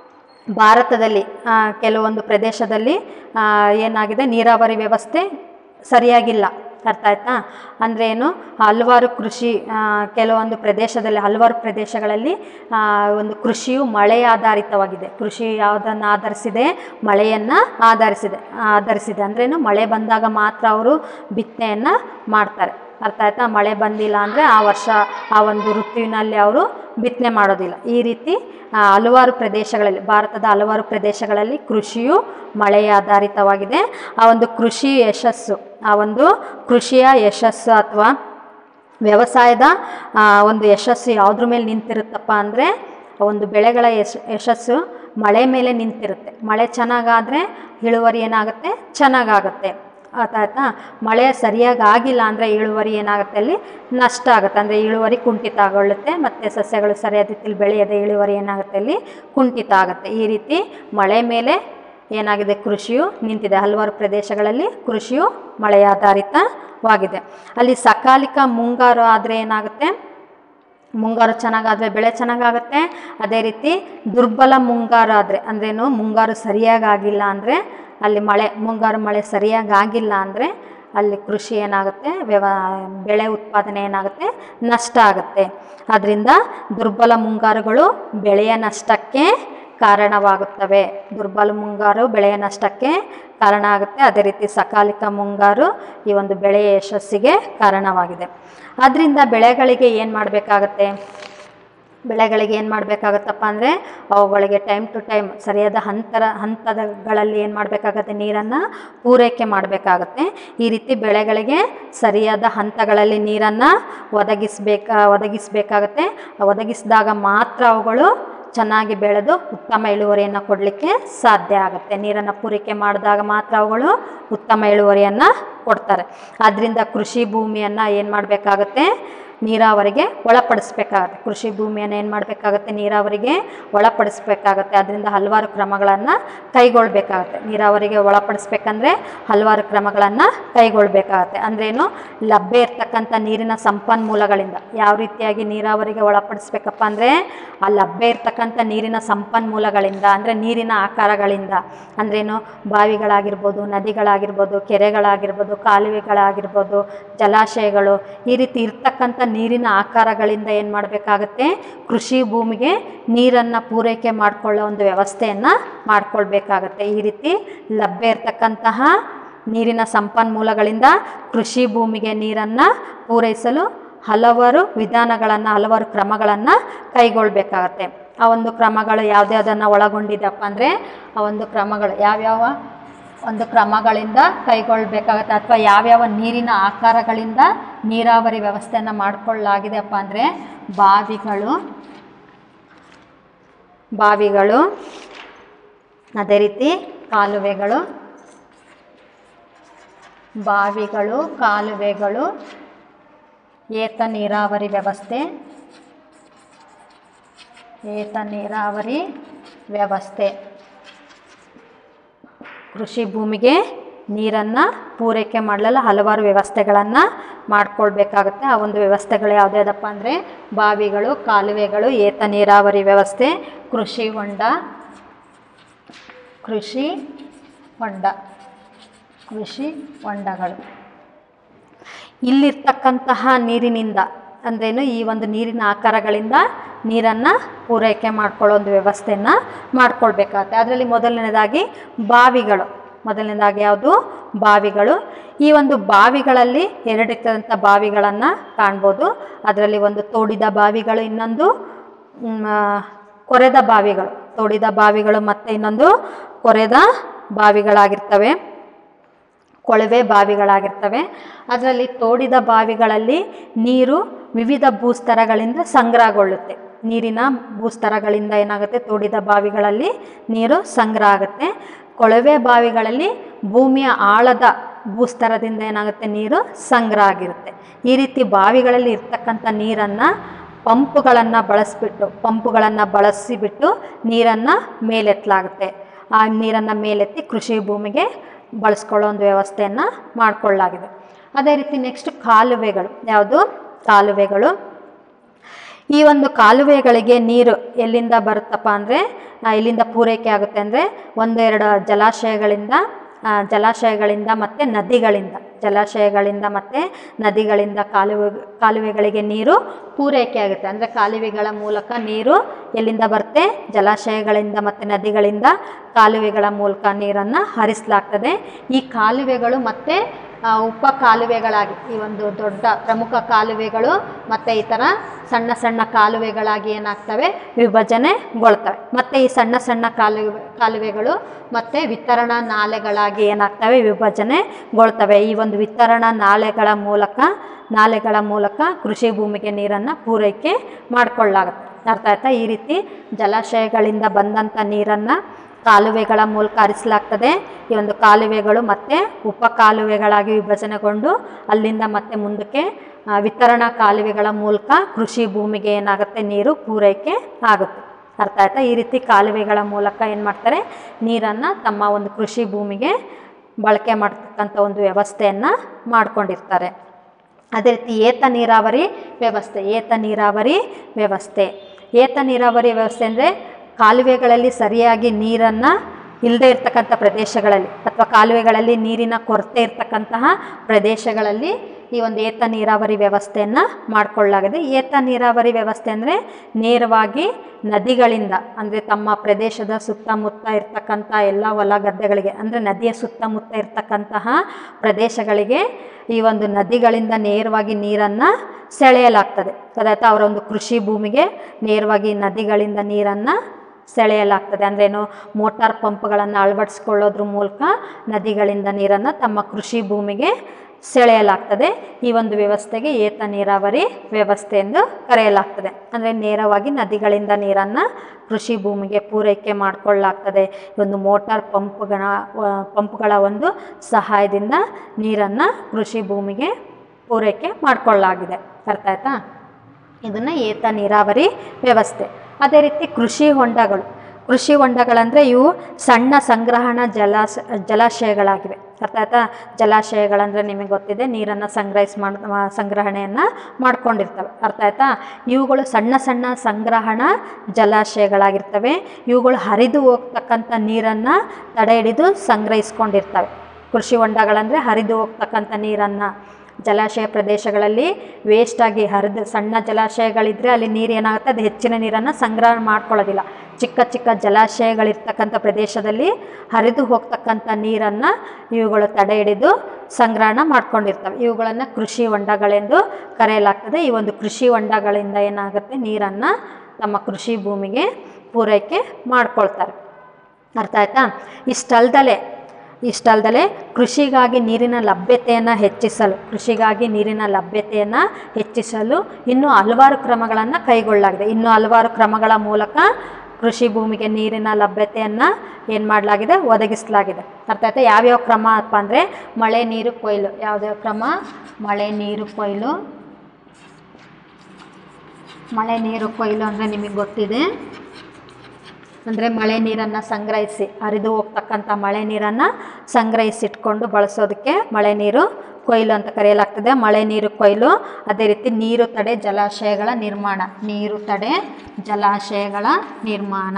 ಭಾರತದಲ್ಲಿ ಆ, ಕೆಲವೊಂದು ಪ್ರದೇಶದಲ್ಲಿ ಆ, ಏನಾಗಿದೆ ನೀರಾವರಿ ವ್ಯವಸ್ಥೆ ಸರಿಯಾಗಿಲ್ಲ ಅರ್ಥ ಆಯ್ತಾ ಅಂದರೆ ಏನು ಹಲವಾರು ಕೃಷಿ ಆ, ಕೆಲವೊಂದು ಪ್ರದೇಶದಲ್ಲಿ ಹಲವಾರು ಪ್ರದೇಶಗಳಲ್ಲಿ ಆ, ಒಂದು ಕೃಷಿಯು ಮಳೆ ಆಧಾರಿತವಾಗಿದೆ ಕೃಷಿ ಯಾವುದನ್ನು ಆಧರಿಸಿದೆ ಮಳೆಯನ್ನು ಆಧರಿಸಿದೆ ಆಧರಿಸಿದೆ ಅಂದ್ರೇನು ಮಳೆ ಬಂದಾಗ ಮಾತ್ರ ಅವರು ಬಿತ್ತನೆಯನ್ನು ಮಾಡ್ತಾರೆ ಅರ್ಥ ಆಯ್ತಾ ಮಳೆ ಬಂದಿಲ್ಲ ಅಂದರೆ ಆ ವರ್ಷ ಆ ಒಂದು ಋತುವಿನಲ್ಲಿ ಅವರು ಬಿತ್ತನೆ ಮಾಡೋದಿಲ್ಲ ಈ ರೀತಿ ಆ, ಹಲವಾರು ಪ್ರದೇಶಗಳಲ್ಲಿ ಭಾರತದ ಹಲವಾರು ಪ್ರದೇಶಗಳಲ್ಲಿ ಕೃಷಿಯು ಮಳೆ ಆಧಾರಿತವಾಗಿದೆ ಆ ಒಂದು ಕೃಷಿ ಯಶಸ್ಸು ಆ ಒಂದು ಕೃಷಿಯ ಯಶಸ್ಸು ಅಥವಾ ವ್ಯವಸಾಯದ ಆ, ಒಂದು ಯಶಸ್ಸು ಯಾವುದ್ರ ಮೇಲೆ ನಿಂತಿರುತ್ತಪ್ಪ ಅಂದರೆ ಒಂದು ಬೆಳೆಗಳ ಯಶ್ ಯಶಸ್ಸು ಮಳೆ ಮೇಲೆ ನಿಂತಿರುತ್ತೆ ಮಳೆ ಚೆನ್ನಾಗಾದರೆ ಇಳುವರಿ ಏನಾಗುತ್ತೆ ಚೆನ್ನಾಗಾಗುತ್ತೆ ಆಯ್ತಾ ಮಳೆ ಸರಿಯಾಗಿ ಆಗಿಲ್ಲ ಅಂದರೆ ಇಳುವರಿ ಏನಾಗುತ್ತೆ ಅಲ್ಲಿ ನಷ್ಟ ಆಗುತ್ತೆ ಅಂದರೆ ಇಳುವರಿ ಕುಂಠಿತ ಆಗೊಳ್ಳುತ್ತೆ ಮತ್ತು ಸಸ್ಯಗಳು ಸರಿಯಾದ ರೀತಿಯಲ್ಲಿ ಬೆಳೆಯದೆ ಇಳುವರಿ ಏನಾಗುತ್ತೆ ಅಲ್ಲಿ ಕುಂಠಿತ ಆಗುತ್ತೆ ಈ ರೀತಿ ಮಳೆ ಮೇಲೆ ಏನಾಗಿದೆ ಕೃಷಿಯು ನಿಂತಿದೆ ಹಲವಾರು ಪ್ರದೇಶಗಳಲ್ಲಿ ಕೃಷಿಯು ಮಳೆಯಾಧಾರಿತವಾಗಿದೆ ಅಲ್ಲಿ ಸಕಾಲಿಕ ಮುಂಗಾರು ಆದರೆ ಏನಾಗುತ್ತೆ ಮುಂಗಾರು ಚೆನ್ನಾಗಾದರೆ ಬೆಳೆ ಚೆನ್ನಾಗಾಗುತ್ತೆ ಅದೇ ರೀತಿ ದುರ್ಬಲ ಮುಂಗಾರು ಆದರೆ ಅಂದ್ರೇನು ಮುಂಗಾರು ಸರಿಯಾಗಿ ಆಗಿಲ್ಲ ಅಂದರೆ ಅಲ್ಲಿ ಮಳೆ ಮುಂಗಾರು ಮಳೆ ಸರಿಯಾಗಿ ಆಗಿಲ್ಲ ಅಂದರೆ ಅಲ್ಲಿ ಕೃಷಿ ಏನಾಗುತ್ತೆ ವ್ಯವ ಬೆಳೆ ಉತ್ಪಾದನೆ ಏನಾಗುತ್ತೆ ನಷ್ಟ ಆಗುತ್ತೆ ಆದ್ದರಿಂದ ದುರ್ಬಲ ಮುಂಗಾರುಗಳು ಬೆಳೆಯ ನಷ್ಟಕ್ಕೆ ಕಾರಣವಾಗುತ್ತವೆ ದುರ್ಬಲ ಮುಂಗಾರು ಬೆಳೆಯ ನಷ್ಟಕ್ಕೆ ಕಾರಣ ಆಗುತ್ತೆ ಅದೇ ರೀತಿ ಸಕಾಲಿಕ ಮುಂಗಾರು ಈ ಒಂದು ಬೆಳೆಯ ಯಶಸ್ಸಿಗೆ ಕಾರಣವಾಗಿದೆ ಆದ್ದರಿಂದ ಬೆಳೆಗಳಿಗೆ ಏನು ಮಾಡಬೇಕಾಗತ್ತೆ ಬೆಳೆಗಳಿಗೆ ಏನು ಮಾಡಬೇಕಾಗತ್ತಪ್ಪ ಅಂದರೆ ಅವುಗಳಿಗೆ ಟೈಮ್ ಟು ಟೈಮ್ ಸರಿಯಾದ ಹಂತರ ಹಂತಗಳಲ್ಲಿ ಏನು ಮಾಡಬೇಕಾಗತ್ತೆ ನೀರನ್ನು ಪೂರೈಕೆ ಮಾಡಬೇಕಾಗತ್ತೆ ಈ ರೀತಿ ಬೆಳೆಗಳಿಗೆ ಸರಿಯಾದ ಹಂತಗಳಲ್ಲಿ ನೀರನ್ನು ಒದಗಿಸ್ಬೇಕ ಒದಗಿಸಬೇಕಾಗತ್ತೆ ಒದಗಿಸಿದಾಗ ಮಾತ್ರ ಅವುಗಳು ಚೆನ್ನಾಗಿ ಬೆಳೆದು ಉತ್ತಮ ಇಳುವರಿಯನ್ನು ಕೊಡಲಿಕ್ಕೆ ಸಾಧ್ಯ ಆಗುತ್ತೆ ನೀರನ್ನು ಪೂರೈಕೆ ಮಾಡಿದಾಗ ಮಾತ್ರ ಅವುಗಳು ಉತ್ತಮ ಇಳುವರಿಯನ್ನು ಕೊಡ್ತಾರೆ ಆದ್ದರಿಂದ ಕೃಷಿ ಭೂಮಿಯನ್ನು ಏನು ಮಾಡಬೇಕಾಗತ್ತೆ ನೀರಾವರಿಗೆ ಒಳಪಡಿಸ್ಬೇಕಾಗತ್ತೆ ಕೃಷಿ ಭೂಮಿಯನ್ನು ಏನು ಮಾಡಬೇಕಾಗತ್ತೆ ನೀರಾವರಿಗೆ ಒಳಪಡಿಸ್ಬೇಕಾಗತ್ತೆ ಅದರಿಂದ ಹಲವಾರು ಕ್ರಮಗಳನ್ನು ಕೈಗೊಳ್ಬೇಕಾಗತ್ತೆ ನೀರಾವರಿಗೆ ಒಳಪಡಿಸ್ಬೇಕಂದ್ರೆ ಹಲವಾರು ಕ್ರಮಗಳನ್ನು ಕೈಗೊಳ್ಬೇಕಾಗತ್ತೆ ಅಂದ್ರೇನು ಲಭ್ಯ ಇರ್ತಕ್ಕಂಥ ನೀರಿನ ಸಂಪನ್ಮೂಲಗಳಿಂದ ಯಾವ ರೀತಿಯಾಗಿ ನೀರಾವರಿಗೆ ಒಳಪಡಿಸ್ಬೇಕಪ್ಪ ಅಂದರೆ ಆ ಲಭ್ಯ ಇರ್ತಕ್ಕಂಥ ನೀರಿನ ಸಂಪನ್ಮೂಲಗಳಿಂದ ಅಂದರೆ ನೀರಿನ ಆಕಾರಗಳಿಂದ ಅಂದ್ರೇನು ಬಾವಿಗಳಾಗಿರ್ಬೋದು ನದಿಗಳಾಗಿರ್ಬೋದು ಕೆರೆಗಳಾಗಿರ್ಬೋದು ಕಾಲುವೆಗಳಾಗಿರ್ಬೋದು ಜಲಾಶಯಗಳು ಈ ರೀತಿ ಇರ್ತಕ್ಕಂಥ ನೀರಿನ ಆಕಾರಗಳಿಂದ ಏನು ಮಾಡಬೇಕಾಗತ್ತೆ ಕೃಷಿ ಭೂಮಿಗೆ ನೀರನ್ನು ಪೂರೈಕೆ ಮಾಡಿಕೊಳ್ಳೋ ಒಂದು ವ್ಯವಸ್ಥೆಯನ್ನು ಮಾಡ್ಕೊಳ್ಬೇಕಾಗತ್ತೆ ಈ ರೀತಿ ಲಭ್ಯ ಇರ್ತಕ್ಕಂತಹ ನೀರಿನ ಸಂಪನ್ಮೂಲಗಳಿಂದ ಕೃಷಿ ಭೂಮಿಗೆ ನೀರನ್ನು ಪೂರೈಸಲು ಹಲವಾರು ವಿಧಾನಗಳನ್ನು ಹಲವಾರು ಕ್ರಮಗಳನ್ನು ಕೈಗೊಳ್ಬೇಕಾಗತ್ತೆ ಆ ಒಂದು ಕ್ರಮಗಳು ಯಾವುದ್ಯಾವುದನ್ನು ಒಳಗೊಂಡಿದೆಯಪ್ಪ ಅಂದರೆ ಆ ಒಂದು ಕ್ರಮಗಳು ಯಾವ್ಯಾವ ಒಂದು ಕ್ರಮಗಳಿಂದ ಕೈಗೊಳ್ಳಬೇಕಾಗತ್ತೆ ಅಥವಾ ಯಾವ್ಯಾವ ನೀರಿನ ಆಕಾರಗಳಿಂದ ನೀರಾವರಿ ವ್ಯವಸ್ಥೆಯನ್ನು ಮಾಡಿಕೊಳ್ಳಲಾಗಿದೆಯಪ್ಪ ಅಂದರೆ ಬಾವಿಗಳು ಬಾವಿಗಳು ಅದೇ ರೀತಿ ಕಾಲುವೆಗಳು ಬಾವಿಗಳು ಕಾಲುವೆಗಳು ಏತ ನೀರಾವರಿ ವ್ಯವಸ್ಥೆ ಏತ ನೀರಾವರಿ ವ್ಯವಸ್ಥೆ ಕೃಷಿ ಭೂಮಿಗೆ ನೀರನ್ನು ಪೂರೈಕೆ ಮಾಡಲು ಹಲವಾರು ವ್ಯವಸ್ಥೆಗಳನ್ನು ಮಾಡ್ಕೊಳ್ಬೇಕಾಗುತ್ತೆ ಆ ಒಂದು ವ್ಯವಸ್ಥೆಗಳು ಯಾವುದ್ಯಾವುದಪ್ಪ ಅಂದರೆ ಬಾವಿಗಳು ಕಾಲುವೆಗಳು ಏತ ನೀರಾವರಿ ವ್ಯವಸ್ಥೆ ಕೃಷಿ ಹೊಂಡ ಕೃಷಿ ಹೊಂಡ ಕೃಷಿ ಹೊಂಡಗಳು ಇಲ್ಲಿರ್ತಕ್ಕಂತಹ ನೀರಿನಿಂದ ಅಂದ್ರೇನು ಈ ಒಂದು ನೀರಿನ ಆಕಾರಗಳಿಂದ ನೀರನ್ನು ಪೂರೈಕೆ ಮಾಡ್ಕೊಳ್ಳೋ ಒಂದು ವ್ಯವಸ್ಥೆಯನ್ನು ಮಾಡ್ಕೊಳ್ಬೇಕಾಗತ್ತೆ ಅದರಲ್ಲಿ ಮೊದಲನೇದಾಗಿ ಬಾವಿಗಳು ಮೊದಲನೇದಾಗಿ ಯಾವುದು ಬಾವಿಗಳು ಈ ಒಂದು ಬಾವಿಗಳಲ್ಲಿ ಎರಡಿರ್ತದಂಥ ಬಾವಿಗಳನ್ನು ಕಾಣ್ಬೋದು ಅದರಲ್ಲಿ ಒಂದು ತೋಡಿದ ಬಾವಿಗಳು ಇನ್ನೊಂದು ಮ್, ಆ, ಕೊರೆದ ಬಾವಿಗಳು ತೋಡಿದ ಬಾವಿಗಳು ಮತ್ತು ಇನ್ನೊಂದು ಕೊರೆದ ಬಾವಿಗಳಾಗಿರ್ತವೆ ಕೊಳವೆ ಬಾವಿಗಳಾಗಿರ್ತವೆ ಅದರಲ್ಲಿ ತೋಡಿದ ಬಾವಿಗಳಲ್ಲಿ ನೀರು ವಿವಿಧ ಭೂಸ್ತರಗಳಿಂದ ಸಂಗ್ರಹಗೊಳ್ಳುತ್ತೆ ನೀರಿನ ಭೂಸ್ತರಗಳಿಂದ ಏನಾಗುತ್ತೆ ತೋಡಿದ ಬಾವಿಗಳಲ್ಲಿ ನೀರು ಸಂಗ್ರಹ ಆಗುತ್ತೆ ಕೊಳವೆ ಬಾವಿಗಳಲ್ಲಿ ಭೂಮಿಯ ಆಳದ ಭೂಸ್ತರದಿಂದ ಏನಾಗುತ್ತೆ ನೀರು ಸಂಗ್ರಹ ಆಗಿರುತ್ತೆ ಈ ರೀತಿ ಬಾವಿಗಳಲ್ಲಿ ಇರ್ತಕ್ಕಂಥ ನೀರನ್ನು ಪಂಪುಗಳನ್ನು ಬಳಸಿಬಿಟ್ಟು ಪಂಪುಗಳನ್ನು ಬಳಸಿಬಿಟ್ಟು ನೀರನ್ನು ಮೇಲೆತ್ತಲಾಗುತ್ತೆ ಆ ನೀರನ್ನು ಮೇಲೆತ್ತಿ ಕೃಷಿ ಭೂಮಿಗೆ ಬಳಸ್ಕೊಳ್ಳೋ ಒಂದು ವ್ಯವಸ್ಥೆಯನ್ನು ಮಾಡಿಕೊಳ್ಳಲಾಗಿದೆ ಅದೇ ರೀತಿ ನೆಕ್ಸ್ಟ್ ಕಾಲುವೆಗಳು ಯಾವುದು ಕಾಲುವೆಗಳು ಈ ಒಂದು ಕಾಲುವೆಗಳಿಗೆ ನೀರು ಎಲ್ಲಿಂದ ಬರುತ್ತಪ್ಪ ಅಂದರೆ ಎಲ್ಲಿಂದ ಪೂರೈಕೆ ಆಗುತ್ತೆ ಅಂದರೆ ಒಂದೆರಡು ಜಲಾಶಯಗಳಿಂದ ಆ, ಜಲಾಶಯಗಳಿಂದ ಮತ್ತು ನದಿಗಳಿಂದ ಜಲಾಶಯಗಳಿಂದ ಮತ್ತು ನದಿಗಳಿಂದ ಕಾಲುವೆ ಕಾಲುವೆಗಳಿಗೆ ನೀರು ಪೂರೈಕೆ ಆಗುತ್ತೆ ಅಂದರೆ ಕಾಲುವೆಗಳ ಮೂಲಕ ನೀರು ಎಲ್ಲಿಂದ ಬರುತ್ತೆ ಜಲಾಶಯಗಳಿಂದ ಮತ್ತು ನದಿಗಳಿಂದ ಕಾಲುವೆಗಳ ಮೂಲಕ ನೀರನ್ನು ಹರಿಸಲಾಗ್ತದೆ ಈ ಕಾಲುವೆಗಳು ಮತ್ತು ಆ, ಉಪ ಕಾಲುವೆಗಳಾಗಿ ಈ ಒಂದು ದೊಡ್ಡ ಪ್ರಮುಖ ಕಾಲುವೆಗಳು ಮತ್ತು ಈ ಥರ ಸಣ್ಣ ಸಣ್ಣ ಕಾಲುವೆಗಳಾಗಿ ಏನಾಗ್ತವೆ ವಿಭಜನೆಗೊಳ್ತವೆ ಮತ್ತು ಈ ಸಣ್ಣ ಸಣ್ಣ ಕಾಲುವೆ ಕಾಲುವೆಗಳು ಮತ್ತು ವಿತರಣಾ ನಾಲೆಗಳಾಗಿ ಏನಾಗ್ತವೆ ವಿಭಜನೆಗೊಳ್ತವೆ ಈ ಒಂದು ವಿತರಣಾ ನಾಲೆಗಳ ಮೂಲಕ ನಾಲೆಗಳ ಮೂಲಕ ಕೃಷಿ ಭೂಮಿಗೆ ನೀರನ್ನು ಪೂರೈಕೆ ಮಾಡಿಕೊಳ್ಳಾಗುತ್ತೆ ಅರ್ಥ ಆಯ್ತಾ ಈ ರೀತಿ ಜಲಾಶಯಗಳಿಂದ ಬಂದಂಥ ನೀರನ್ನು ಕಾಲುವೆಗಳ ಮೂಲಕ ಹರಿಸಲಾಗ್ತದೆ ಈ ಒಂದು ಕಾಲುವೆಗಳು ಮತ್ತು ಉಪ ಕಾಲುವೆಗಳಾಗಿ ವಿಭಜನೆಗೊಂಡು ಅಲ್ಲಿಂದ ಮತ್ತೆ ಮುಂದಕ್ಕೆ ಆ, ವಿತರಣಾ ಕಾಲುವೆಗಳ ಮೂಲಕ ಕೃಷಿ ಭೂಮಿಗೆ ಏನಾಗುತ್ತೆ ನೀರು ಪೂರೈಕೆ ಆಗುತ್ತೆ ಅರ್ಥ ಆಯ್ತಾ ಈ ರೀತಿ ಕಾಲುವೆಗಳ ಮೂಲಕ ಏನು ಮಾಡ್ತಾರೆ ನೀರನ್ನು ತಮ್ಮ ಒಂದು ಕೃಷಿ ಭೂಮಿಗೆ ಬಳಕೆ ಮಾಡ್ತಕ್ಕಂಥ ಒಂದು ವ್ಯವಸ್ಥೆಯನ್ನು ಮಾಡ್ಕೊಂಡಿರ್ತಾರೆ ಅದೇ ರೀತಿ ಏತ ನೀರಾವರಿ ವ್ಯವಸ್ಥೆ ಏತ ನೀರಾವರಿ ವ್ಯವಸ್ಥೆ ಏತ ನೀರಾವರಿ ವ್ಯವಸ್ಥೆ ಅಂದರೆ ಕಾಲುವೆಗಳಲ್ಲಿ ಸರಿಯಾಗಿ ನೀರನ್ನು ಇಲ್ಲದೆ ಇರ್ತಕ್ಕಂಥ ಪ್ರದೇಶಗಳಲ್ಲಿ ಅಥವಾ ಕಾಲುವೆಗಳಲ್ಲಿ ನೀರಿನ ಕೊರತೆ ಇರ್ತಕ್ಕಂತಹ ಪ್ರದೇಶಗಳಲ್ಲಿ ಈ ಒಂದು ಏತ ನೀರಾವರಿ ವ್ಯವಸ್ಥೆಯನ್ನು ಮಾಡಿಕೊಳ್ಳಲಾಗಿದೆ ಏತ ನೀರಾವರಿ ವ್ಯವಸ್ಥೆ ಅಂದರೆ ನೇರವಾಗಿ ನದಿಗಳಿಂದ ಅಂದರೆ ತಮ್ಮ ಪ್ರದೇಶದ ಸುತ್ತಮುತ್ತ ಇರ್ತಕ್ಕಂಥ ಎಲ್ಲ ಹೊಲ ಗದ್ದೆಗಳಿಗೆ ಅಂದರೆ ನದಿಯ ಸುತ್ತಮುತ್ತ ಇರ್ತಕ್ಕಂತಹ ಪ್ರದೇಶಗಳಿಗೆ ಈ ಒಂದು ನದಿಗಳಿಂದ ನೇರವಾಗಿ ನೀರನ್ನು ಸೆಳೆಯಲಾಗ್ತದೆ ಅದಾಯ್ತು ಅವರ ಒಂದು ಕೃಷಿ ಭೂಮಿಗೆ ನೇರವಾಗಿ ನದಿಗಳಿಂದ ನೀರನ್ನು ಸೆಳೆಯಲಾಗ್ತದೆ ಅಂದ್ರೇನು ಮೋಟಾರ್ ಪಂಪ್ಗಳನ್ನು ಅಳವಡಿಸ್ಕೊಳ್ಳೋದ್ರ ಮೂಲಕ ನದಿಗಳಿಂದ ನೀರನ್ನು ತಮ್ಮ ಕೃಷಿ ಭೂಮಿಗೆ ಸೆಳೆಯಲಾಗ್ತದೆ ಈ ಒಂದು ವ್ಯವಸ್ಥೆಗೆ ಏತ ನೀರಾವರಿ ವ್ಯವಸ್ಥೆ ಎಂದು ಕರೆಯಲಾಗ್ತದೆ ಅಂದರೆ ನೇರವಾಗಿ ನದಿಗಳಿಂದ ನೀರನ್ನು ಕೃಷಿ ಭೂಮಿಗೆ ಪೂರೈಕೆ ಮಾಡಿಕೊಳ್ಳಲಾಗ್ತದೆ ಈ ಒಂದು ಮೋಟಾರ್ ಪಂಪ್ಗಳ ಪಂಪ್ಗಳ ಒಂದು ಸಹಾಯದಿಂದ ನೀರನ್ನು ಕೃಷಿ ಭೂಮಿಗೆ ಪೂರೈಕೆ ಮಾಡಿಕೊಳ್ಳಲಾಗಿದೆ ಅರ್ಥ ಆಯ್ತಾ ಇದನ್ನು ಏತ ನೀರಾವರಿ ವ್ಯವಸ್ಥೆ ಅದೇ ರೀತಿ ಕೃಷಿ ಹೊಂಡಗಳು ಕೃಷಿ ಹೊಂಡಗಳಂದರೆ ಇವು ಸಣ್ಣ ಸಂಗ್ರಹಣಾ ಜಲಾಶ ಜಲಾಶಯಗಳಾಗಿವೆ ಅರ್ಥ ಆಯ್ತಾ ಜಲಾಶಯಗಳಂದರೆ ನಿಮಗೆ ಗೊತ್ತಿದೆ ನೀರನ್ನು ಸಂಗ್ರಹಿಸಿ ಮಾಡ್ ಸಂಗ್ರಹಣೆಯನ್ನು ಮಾಡ್ಕೊಂಡಿರ್ತವೆ ಅರ್ಥ ಆಯ್ತಾ ಇವುಗಳು ಸಣ್ಣ ಸಣ್ಣ ಸಂಗ್ರಹಣಾ ಜಲಾಶಯಗಳಾಗಿರ್ತವೆ ಇವುಗಳು ಹರಿದು ಹೋಗ್ತಕ್ಕಂಥ ನೀರನ್ನು ತಡೆ ಹಿಡಿದು ಸಂಗ್ರಹಿಸ್ಕೊಂಡಿರ್ತವೆ ಕೃಷಿ ಹೊಂಡಗಳಂದರೆ ಹರಿದು ಹೋಗ್ತಕ್ಕಂಥ ನೀರನ್ನು ಜಲಾಶಯ ಪ್ರದೇಶಗಳಲ್ಲಿ ವೇಸ್ಟಾಗಿ ಹರಿದು ಸಣ್ಣ ಜಲಾಶಯಗಳಿದ್ದರೆ ಅಲ್ಲಿ ನೀರು ಏನಾಗುತ್ತೆ ಅದು ಹೆಚ್ಚಿನ ನೀರನ್ನು ಸಂಗ್ರಹ ಮಾಡ್ಕೊಳ್ಳೋದಿಲ್ಲ ಚಿಕ್ಕ ಚಿಕ್ಕ ಜಲಾಶಯಗಳಿರ್ತಕ್ಕಂಥ ಪ್ರದೇಶದಲ್ಲಿ ಹರಿದು ಹೋಗ್ತಕ್ಕಂಥ ನೀರನ್ನು ಇವುಗಳು ತಡೆ ಹಿಡಿದು ಸಂಗ್ರಹಣ ಮಾಡ್ಕೊಂಡಿರ್ತವೆ ಇವುಗಳನ್ನು ಕೃಷಿ ಹೊಂಡಗಳೆಂದು ಕರೆಯಲಾಗ್ತದೆ ಈ ಒಂದು ಕೃಷಿ ಹೊಂಡಗಳಿಂದ ಏನಾಗುತ್ತೆ ನೀರನ್ನು ತಮ್ಮ ಕೃಷಿ ಭೂಮಿಗೆ ಪೂರೈಕೆ ಮಾಡ್ಕೊಳ್ತಾರೆ ಅರ್ಥ ಆಯ್ತಾ ಇಷ್ಟಲ್ದಲೆ ಇಷ್ಟಲ್ದಲೆ ಕೃಷಿಗಾಗಿ ನೀರಿನ ಲಭ್ಯತೆಯನ್ನು ಹೆಚ್ಚಿಸಲು ಕೃಷಿಗಾಗಿ ನೀರಿನ ಲಭ್ಯತೆಯನ್ನು ಹೆಚ್ಚಿಸಲು ಇನ್ನೂ ಹಲವಾರು ಕ್ರಮಗಳನ್ನು ಕೈಗೊಳ್ಳಲಾಗಿದೆ ಇನ್ನೂ ಹಲವಾರು ಕ್ರಮಗಳ ಮೂಲಕ ಕೃಷಿ ಭೂಮಿಗೆ ನೀರಿನ ಲಭ್ಯತೆಯನ್ನು ಏನು ಮಾಡಲಾಗಿದೆ ಒದಗಿಸಲಾಗಿದೆ ಅರ್ಥ ಆಯ್ತಾ ಯಾವ್ಯಾವ ಕ್ರಮ ಅಪ್ಪ ಅಂದರೆ ಮಳೆ ನೀರು ಕೊಯ್ಲು ಯಾವುದ್ಯಾವ ಕ್ರಮ ಮಳೆ ನೀರು ಕೊಯ್ಲು ಮಳೆ ನೀರು ಕೊಯ್ಲು ಅಂದರೆ ನಿಮಗೆ ಗೊತ್ತಿದೆ ಅಂದರೆ ಮಳೆ ನೀರನ್ನು ಸಂಗ್ರಹಿಸಿ ಹರಿದು ಹೋಗ್ತಕ್ಕಂಥ ಮಳೆ ನೀರನ್ನು ಸಂಗ್ರಹಿಸಿಟ್ಕೊಂಡು ಬಳಸೋದಕ್ಕೆ ಮಳೆ ನೀರು ಕೊಯ್ಲು ಅಂತ ಕರೆಯಲಾಗ್ತದೆ ಮಳೆ ನೀರು ಕೊಯ್ಲು ಅದೇ ರೀತಿ ನೀರು ತಡೆ ಜಲಾಶಯಗಳ ನಿರ್ಮಾಣ ನೀರು ತಡೆ ಜಲಾಶಯಗಳ ನಿರ್ಮಾಣ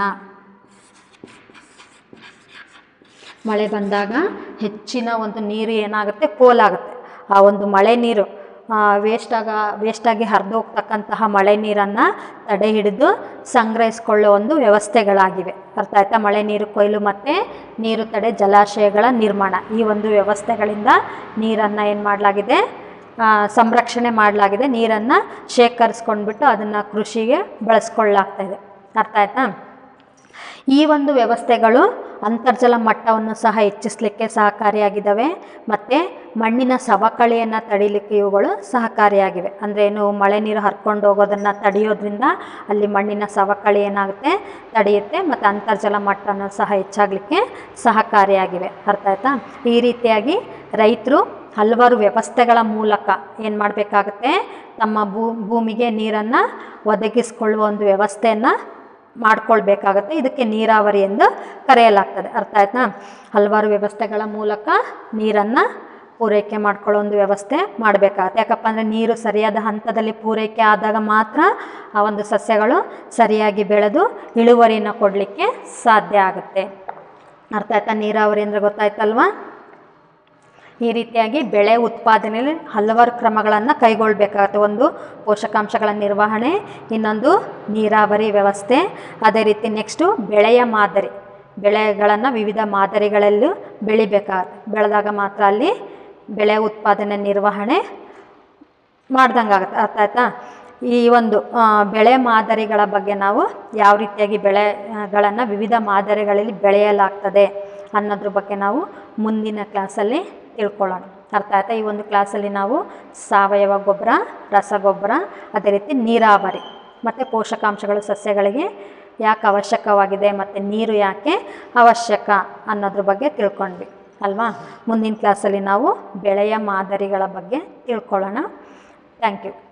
ಮಳೆ ಬಂದಾಗ ಹೆಚ್ಚಿನ ಒಂದು ನೀರು ಏನಾಗುತ್ತೆ ಪೋಲಾಗುತ್ತೆ ಆ ಒಂದು ಮಳೆ ನೀರು ವೇಸ್ಟಾಗ ವೇಸ್ಟಾಗಿ ಹರಿದು ಹೋಗ್ತಕ್ಕಂತಹ ಮಳೆ ನೀರನ್ನು ತಡೆ ಹಿಡಿದು ಸಂಗ್ರಹಿಸ್ಕೊಳ್ಳೋ ಒಂದು ವ್ಯವಸ್ಥೆಗಳಾಗಿವೆ ಅರ್ಥ ಆಯ್ತಾ ಮಳೆ ನೀರು ಕೊಯ್ಲು ಮತ್ತು ನೀರು ತಡೆ ಜಲಾಶಯಗಳ ನಿರ್ಮಾಣ ಈ ಒಂದು ವ್ಯವಸ್ಥೆಗಳಿಂದ ನೀರನ್ನು ಏನು ಮಾಡಲಾಗಿದೆ ಸಂರಕ್ಷಣೆ ಮಾಡಲಾಗಿದೆ ನೀರನ್ನು ಶೇಖರಿಸ್ಕೊಂಡ್ಬಿಟ್ಟು ಅದನ್ನು ಕೃಷಿಗೆ ಬಳಸ್ಕೊಳ್ಳಾಗ್ತಾ ಇದೆ ಅರ್ಥ ಆಯ್ತಾ ಈ ಒಂದು ವ್ಯವಸ್ಥೆಗಳು ಅಂತರ್ಜಲ ಮಟ್ಟವನ್ನು ಸಹ ಹೆಚ್ಚಿಸಲಿಕ್ಕೆ ಸಹಕಾರಿಯಾಗಿದ್ದಾವೆ ಮತ್ತು ಮಣ್ಣಿನ ಸವಕಳಿಯನ್ನು ತಡೀಲಿಕ್ಕೆ ಇವುಗಳು ಸಹಕಾರಿಯಾಗಿವೆ ಅಂದರೆ ಏನು ಮಳೆ ನೀರು ಹರ್ಕೊಂಡು ಹೋಗೋದನ್ನು ತಡೆಯೋದ್ರಿಂದ ಅಲ್ಲಿ ಮಣ್ಣಿನ ಸವಕಳಿ ಏನಾಗುತ್ತೆ ತಡೆಯುತ್ತೆ ಮತ್ತು ಅಂತರ್ಜಲ ಮಟ್ಟವನ್ನು ಸಹ ಹೆಚ್ಚಾಗಲಿಕ್ಕೆ ಸಹಕಾರಿಯಾಗಿವೆ ಅರ್ಥ ಆಯ್ತಾ ಈ ರೀತಿಯಾಗಿ ರೈತರು ಹಲವಾರು ವ್ಯವಸ್ಥೆಗಳ ಮೂಲಕ ಏನು ಮಾಡಬೇಕಾಗುತ್ತೆ ತಮ್ಮ ಭೂ ಭೂಮಿಗೆ ನೀರನ್ನು ಒದಗಿಸ್ಕೊಳ್ಳುವ ಒಂದು ವ್ಯವಸ್ಥೆಯನ್ನು ಮಾಡ್ಕೊಳ್ಬೇಕಾಗತ್ತೆ ಇದಕ್ಕೆ ನೀರಾವರಿ ಎಂದು ಕರೆಯಲಾಗ್ತದೆ ಅರ್ಥ ಆಯ್ತಾ ಹಲವಾರು ವ್ಯವಸ್ಥೆಗಳ ಮೂಲಕ ನೀರನ್ನು ಪೂರೈಕೆ ಮಾಡ್ಕೊಳ್ಳೋ ಒಂದು ವ್ಯವಸ್ಥೆ ಮಾಡಬೇಕಾಗತ್ತೆ ಯಾಕಪ್ಪ ಅಂದರೆ ನೀರು ಸರಿಯಾದ ಹಂತದಲ್ಲಿ ಪೂರೈಕೆ ಆದಾಗ ಮಾತ್ರ ಆ ಒಂದು ಸಸ್ಯಗಳು ಸರಿಯಾಗಿ ಬೆಳೆದು ಇಳುವರಿಯನ್ನು ಕೊಡಲಿಕ್ಕೆ ಸಾಧ್ಯ ಆಗುತ್ತೆ ಅರ್ಥ ಆಯ್ತಾ ನೀರಾವರಿ ಅಂದರೆ ಗೊತ್ತಾಯ್ತಲ್ವಾ ಈ ರೀತಿಯಾಗಿ ಬೆಳೆ ಉತ್ಪಾದನೆಯಲ್ಲಿ ಹಲವಾರು ಕ್ರಮಗಳನ್ನು ಕೈಗೊಳ್ಳಬೇಕಾಗುತ್ತೆ ಒಂದು ಪೋಷಕಾಂಶಗಳ ನಿರ್ವಹಣೆ ಇನ್ನೊಂದು ನೀರಾವರಿ ವ್ಯವಸ್ಥೆ ಅದೇ ರೀತಿ ನೆಕ್ಸ್ಟು ಬೆಳೆಯ ಮಾದರಿ ಬೆಳೆಗಳನ್ನು ವಿವಿಧ ಮಾದರಿಗಳಲ್ಲೂ ಬೆಳಿಬೇಕಾಗುತ್ತೆ ಬೆಳೆದಾಗ ಮಾತ್ರ ಅಲ್ಲಿ ಬೆಳೆ ಉತ್ಪಾದನೆ ನಿರ್ವಹಣೆ ಮಾಡ್ದಂಗೆ ಆಗುತ್ತೆ ಅರ್ಥ ಆಯ್ತಾ ಈ ಒಂದು ಆ, ಬೆಳೆ ಮಾದರಿಗಳ ಬಗ್ಗೆ ನಾವು ಯಾವ ರೀತಿಯಾಗಿ ಬೆಳೆಗಳನ್ನು ವಿವಿಧ ಮಾದರಿಗಳಲ್ಲಿ ಬೆಳೆಯಲಾಗ್ತದೆ ಅನ್ನೋದ್ರ ಬಗ್ಗೆ ನಾವು ಮುಂದಿನ ಕ್ಲಾಸಲ್ಲಿ ತಿಳ್ಕೊಳ್ಳೋಣ ಅರ್ಥ ಆಯ್ತಾ ಈ ಒಂದು ಕ್ಲಾಸಲ್ಲಿ ನಾವು ಸಾವಯವ ಗೊಬ್ಬರ ರಸಗೊಬ್ಬರ ಅದೇ ರೀತಿ ನೀರಾವರಿ ಮತ್ತು ಪೋಷಕಾಂಶಗಳು ಸಸ್ಯಗಳಿಗೆ ಯಾಕೆ ಅವಶ್ಯಕವಾಗಿದೆ ಮತ್ತು ನೀರು ಯಾಕೆ ಅವಶ್ಯಕ ಅನ್ನೋದ್ರ ಬಗ್ಗೆ ತಿಳ್ಕೊಂಡ್ವಿ ಅಲ್ವಾ ಮುಂದಿನ ಕ್ಲಾಸಲ್ಲಿ ನಾವು ಬೆಳೆಯ ಮಾದರಿಗಳ ಬಗ್ಗೆ ತಿಳ್ಕೊಳ್ಳೋಣ ಥ್ಯಾಂಕ್ ಯು